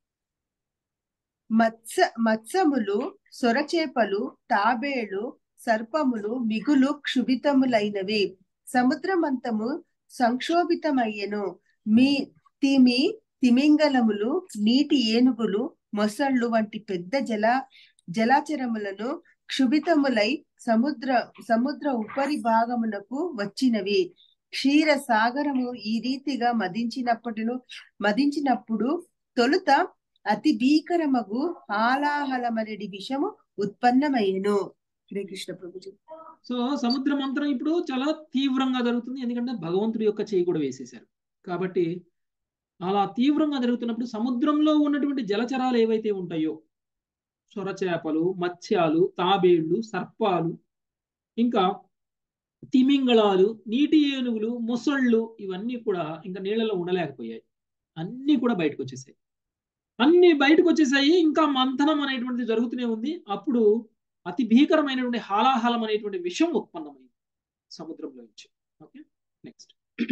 మత్స మత్సములు సొరచేపలు తాబేళ్లు సర్పములు మిగులు క్షుభితములైనవి సముద్రమంతము సంక్షోభితమయ్యెను మీ తిమి తిమింగలములు నీటి ఏనుగులు మొసళ్ళు వంటి పెద్ద జల జలాచరములను క్షుభితములై సముద్ర సముద్ర ఉపరి భాగమునకు వచ్చినవి క్షీర సాగరము ఈ రీతిగా మదించినప్పటిను మదించినప్పుడు తొలుత అతి భీకరమగు హాలాహలమనడి విషము ఉత్పన్నమయ్యను హరే కృష్ణ ప్రభుజీ సో సముద్ర మంత్రం ఇప్పుడు చాలా తీవ్రంగా జరుగుతుంది ఎందుకంటే భగవంతుడి యొక్క చేయి కూడా వేసేశారు కాబట్టి అలా తీవ్రంగా జరుగుతున్నప్పుడు సముద్రంలో ఉన్నటువంటి జలచరాలు ఏవైతే ఉంటాయో సొరచేపలు మత్స్యాలు తాబేళ్లు సర్పాలు ఇంకా తిమింగళాలు నీటి ఏనుగులు ముసళ్ళు ఇవన్నీ కూడా ఇంకా నీళ్ళలో ఉండలేకపోయాయి అన్నీ కూడా బయటకు వచ్చేసాయి అన్ని బయటకు వచ్చేసాయి ఇంకా మంథనం అనేటువంటిది జరుగుతూనే ఉంది అప్పుడు అతి భీకరమైనటువంటి హాలాహలం అనేటువంటి విషయం ఉత్పన్నమైంది సముద్రంలో నుంచి ఓకే నెక్స్ట్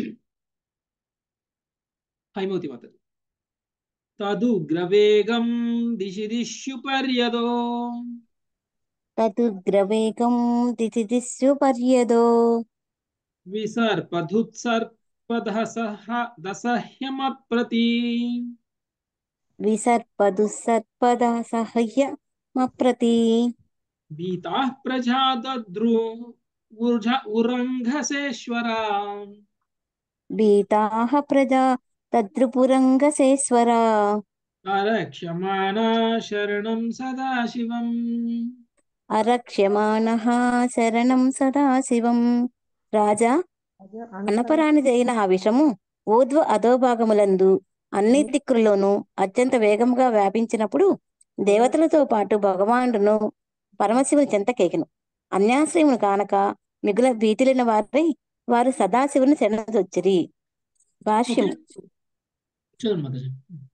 హైమవతి మాతది తదుగ్రవేగం దిశి దిశ్యుపర్యదో తదుగ్రవేగం దిశిదిస్సు పర్యదో విసర్పధుత్సర్పదసహ దసహ్యమప్రతి విసర్పదుసర్పద సహ్య మప్రతి భీతాః ప్రజా దద్రు ఉర్జ ఉరంఘసేశ్వరా భీతాః ప్రజా తద్రుపురంగసేశ్వర అరక్ష్యమాణా శరణం సదాశివం అరక్ష్యమాణః శరణం సదాశివం రాజా అనపరానిదైన ఆ విషము ఊర్ధ్వ అధోభాగములందు అన్ని దిక్కుల్లోనూ అత్యంత వేగముగా వ్యాపించినప్పుడు దేవతలతో పాటు భగవానుడును పరమశివుని చెంతకేకెను అన్యాశ్రయమును కానక మిగుల భీతిలిన వారై వారు సదాశివుని శరణొచ్చిరి భాష్యం చదువు మాతాజీ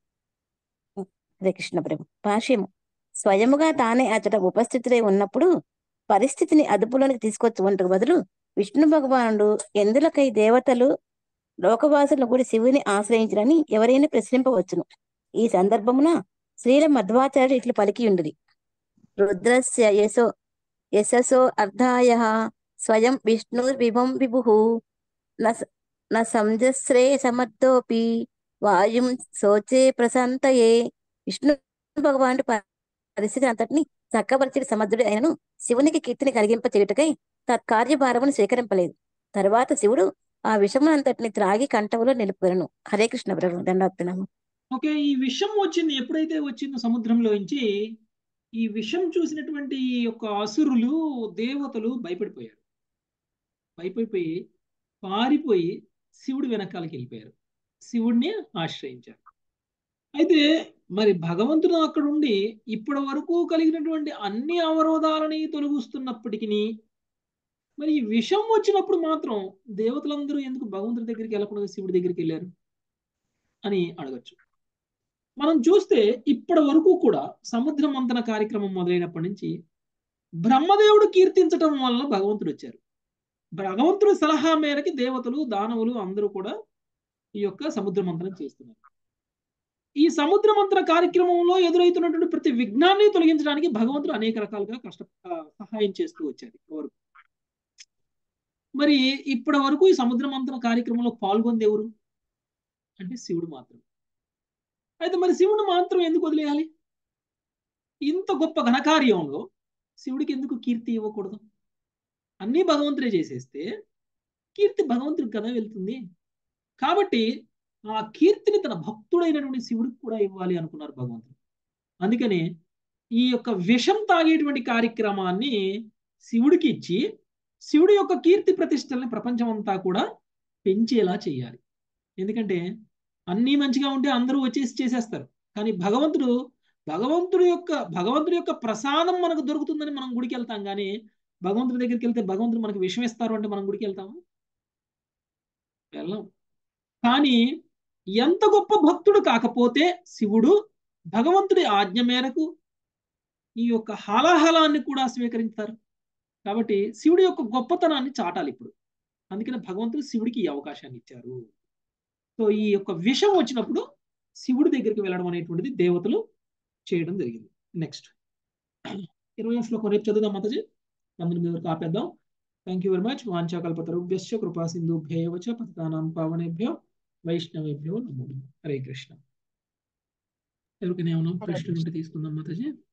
హరే కృష్ణ ప్రభు భాష్యము స్వయముగా తానే అతడ ఉపస్థితులై ఉన్నప్పుడు పరిస్థితిని అదుపులోనికి తీసుకొచ్చుకుంటకు బదులు విష్ణు భగవానుడు ఎందులకై దేవతలు లోకవాసులను కూడా శివుని ఆశ్రయించరని ఎవరైనా ప్రశ్నింపవచ్చును ఈ సందర్భమున శ్రీల మధ్వాచార్యుడు ఇట్లు పలికి ఉండిరి రుద్రస్య యశో యశసో అర్ధాయ స్వయం విష్ణుర్విభం విభు న సంజస్రే సమర్థోపి వాయుం శోచే ప్రశాంతయే విష్ణు భగవానుడు పరిస్థితి అంతటిని చక్కపరిచిన సమర్థుడు అయినను శివునికి కీర్తిని కలిగింప చేయుటకై తత్కార్యభారమును స్వీకరింపలేదు తరువాత శివుడు ఆ విషమునంతటిని త్రాగి కంఠములో నిలుపుగలను హరే కృష్ణ ప్రభు దండాత్మనాము ఓకే ఈ విషం వచ్చింది ఎప్పుడైతే వచ్చిందో సముద్రంలోంచి ఈ విషం చూసినటువంటి ఈ యొక్క అసురులు దేవతలు భయపడిపోయారు భయపడిపోయి పారిపోయి శివుడి వెనకాలకి వెళ్ళిపోయారు శివుడిని ఆశ్రయించారు అయితే మరి భగవంతుడు అక్కడ ఉండి ఇప్పటి వరకు కలిగినటువంటి అన్ని అవరోధాలని తొలగిస్తున్నప్పటికీ మరి ఈ విషం వచ్చినప్పుడు మాత్రం దేవతలందరూ ఎందుకు భగవంతుడి దగ్గరికి వెళ్ళకుండా శివుడి దగ్గరికి వెళ్ళారు అని అడగచ్చు మనం చూస్తే ఇప్పటి వరకు కూడా సముద్ర మంతన కార్యక్రమం మొదలైనప్పటి నుంచి బ్రహ్మదేవుడు కీర్తించటం వలన భగవంతుడు వచ్చారు భగవంతుడి సలహా మేరకి దేవతలు దానవులు అందరూ కూడా ఈ యొక్క సముద్ర మంతనం చేస్తున్నారు ఈ సముద్ర మంత్ర కార్యక్రమంలో ఎదురవుతున్నటువంటి ప్రతి విఘ్నాన్ని తొలగించడానికి భగవంతుడు అనేక రకాలుగా కష్ట సహాయం చేస్తూ వచ్చారు వరకు మరి ఇప్పటి వరకు ఈ సముద్ర మంత్ర కార్యక్రమంలో పాల్గొంది ఎవరు అంటే శివుడు మాత్రం అయితే మరి శివుడు మాత్రం ఎందుకు వదిలేయాలి ఇంత గొప్ప ఘనకార్యంలో శివుడికి ఎందుకు కీర్తి ఇవ్వకూడదు అన్నీ భగవంతుడే చేసేస్తే కీర్తి భగవంతుడికి కదా వెళ్తుంది కాబట్టి ఆ కీర్తిని తన భక్తుడైనటువంటి శివుడికి కూడా ఇవ్వాలి అనుకున్నారు భగవంతుడు అందుకనే ఈ యొక్క విషం తాగేటువంటి కార్యక్రమాన్ని శివుడికి ఇచ్చి శివుడి యొక్క కీర్తి ప్రతిష్టల్ని ప్రపంచం అంతా కూడా పెంచేలా చేయాలి ఎందుకంటే అన్నీ మంచిగా ఉంటే అందరూ వచ్చేసి చేసేస్తారు కానీ భగవంతుడు భగవంతుడి యొక్క భగవంతుడి యొక్క ప్రసాదం మనకు దొరుకుతుందని మనం గుడికి వెళ్తాం కానీ భగవంతుడి దగ్గరికి వెళ్తే భగవంతుడు మనకు విషం ఇస్తారు అంటే మనం గుడికి వెళ్తాము వెళ్ళం కానీ ఎంత గొప్ప భక్తుడు కాకపోతే శివుడు భగవంతుడి ఆజ్ఞ మేరకు ఈ యొక్క హాలాహలాన్ని కూడా స్వీకరిస్తారు కాబట్టి శివుడి యొక్క గొప్పతనాన్ని చాటాలి ఇప్పుడు అందుకని భగవంతుడు శివుడికి ఈ అవకాశాన్ని ఇచ్చారు సో ఈ యొక్క విషం వచ్చినప్పుడు శివుడి దగ్గరికి వెళ్ళడం అనేటువంటిది దేవతలు చేయడం జరిగింది నెక్స్ట్ ఇరవై శ్లోకం రేపు చదువుదాం మాతాజీ అందరి మీద వరకు ఆపేద్దాం థ్యాంక్ యూ వెరీ మచ్ వాంఛాకల్పతరుభ్యశ్చ కృపా సింధుభ్యేవ చ పతితానాం పావనేభ్యో వైష్ణవేభ్యో నమో నమః. హరే కృష్ణ ఎవరికైనా ఏమన్నా ప్రశ్నలు ఉంటే తీసుకుందాం మాతాజీ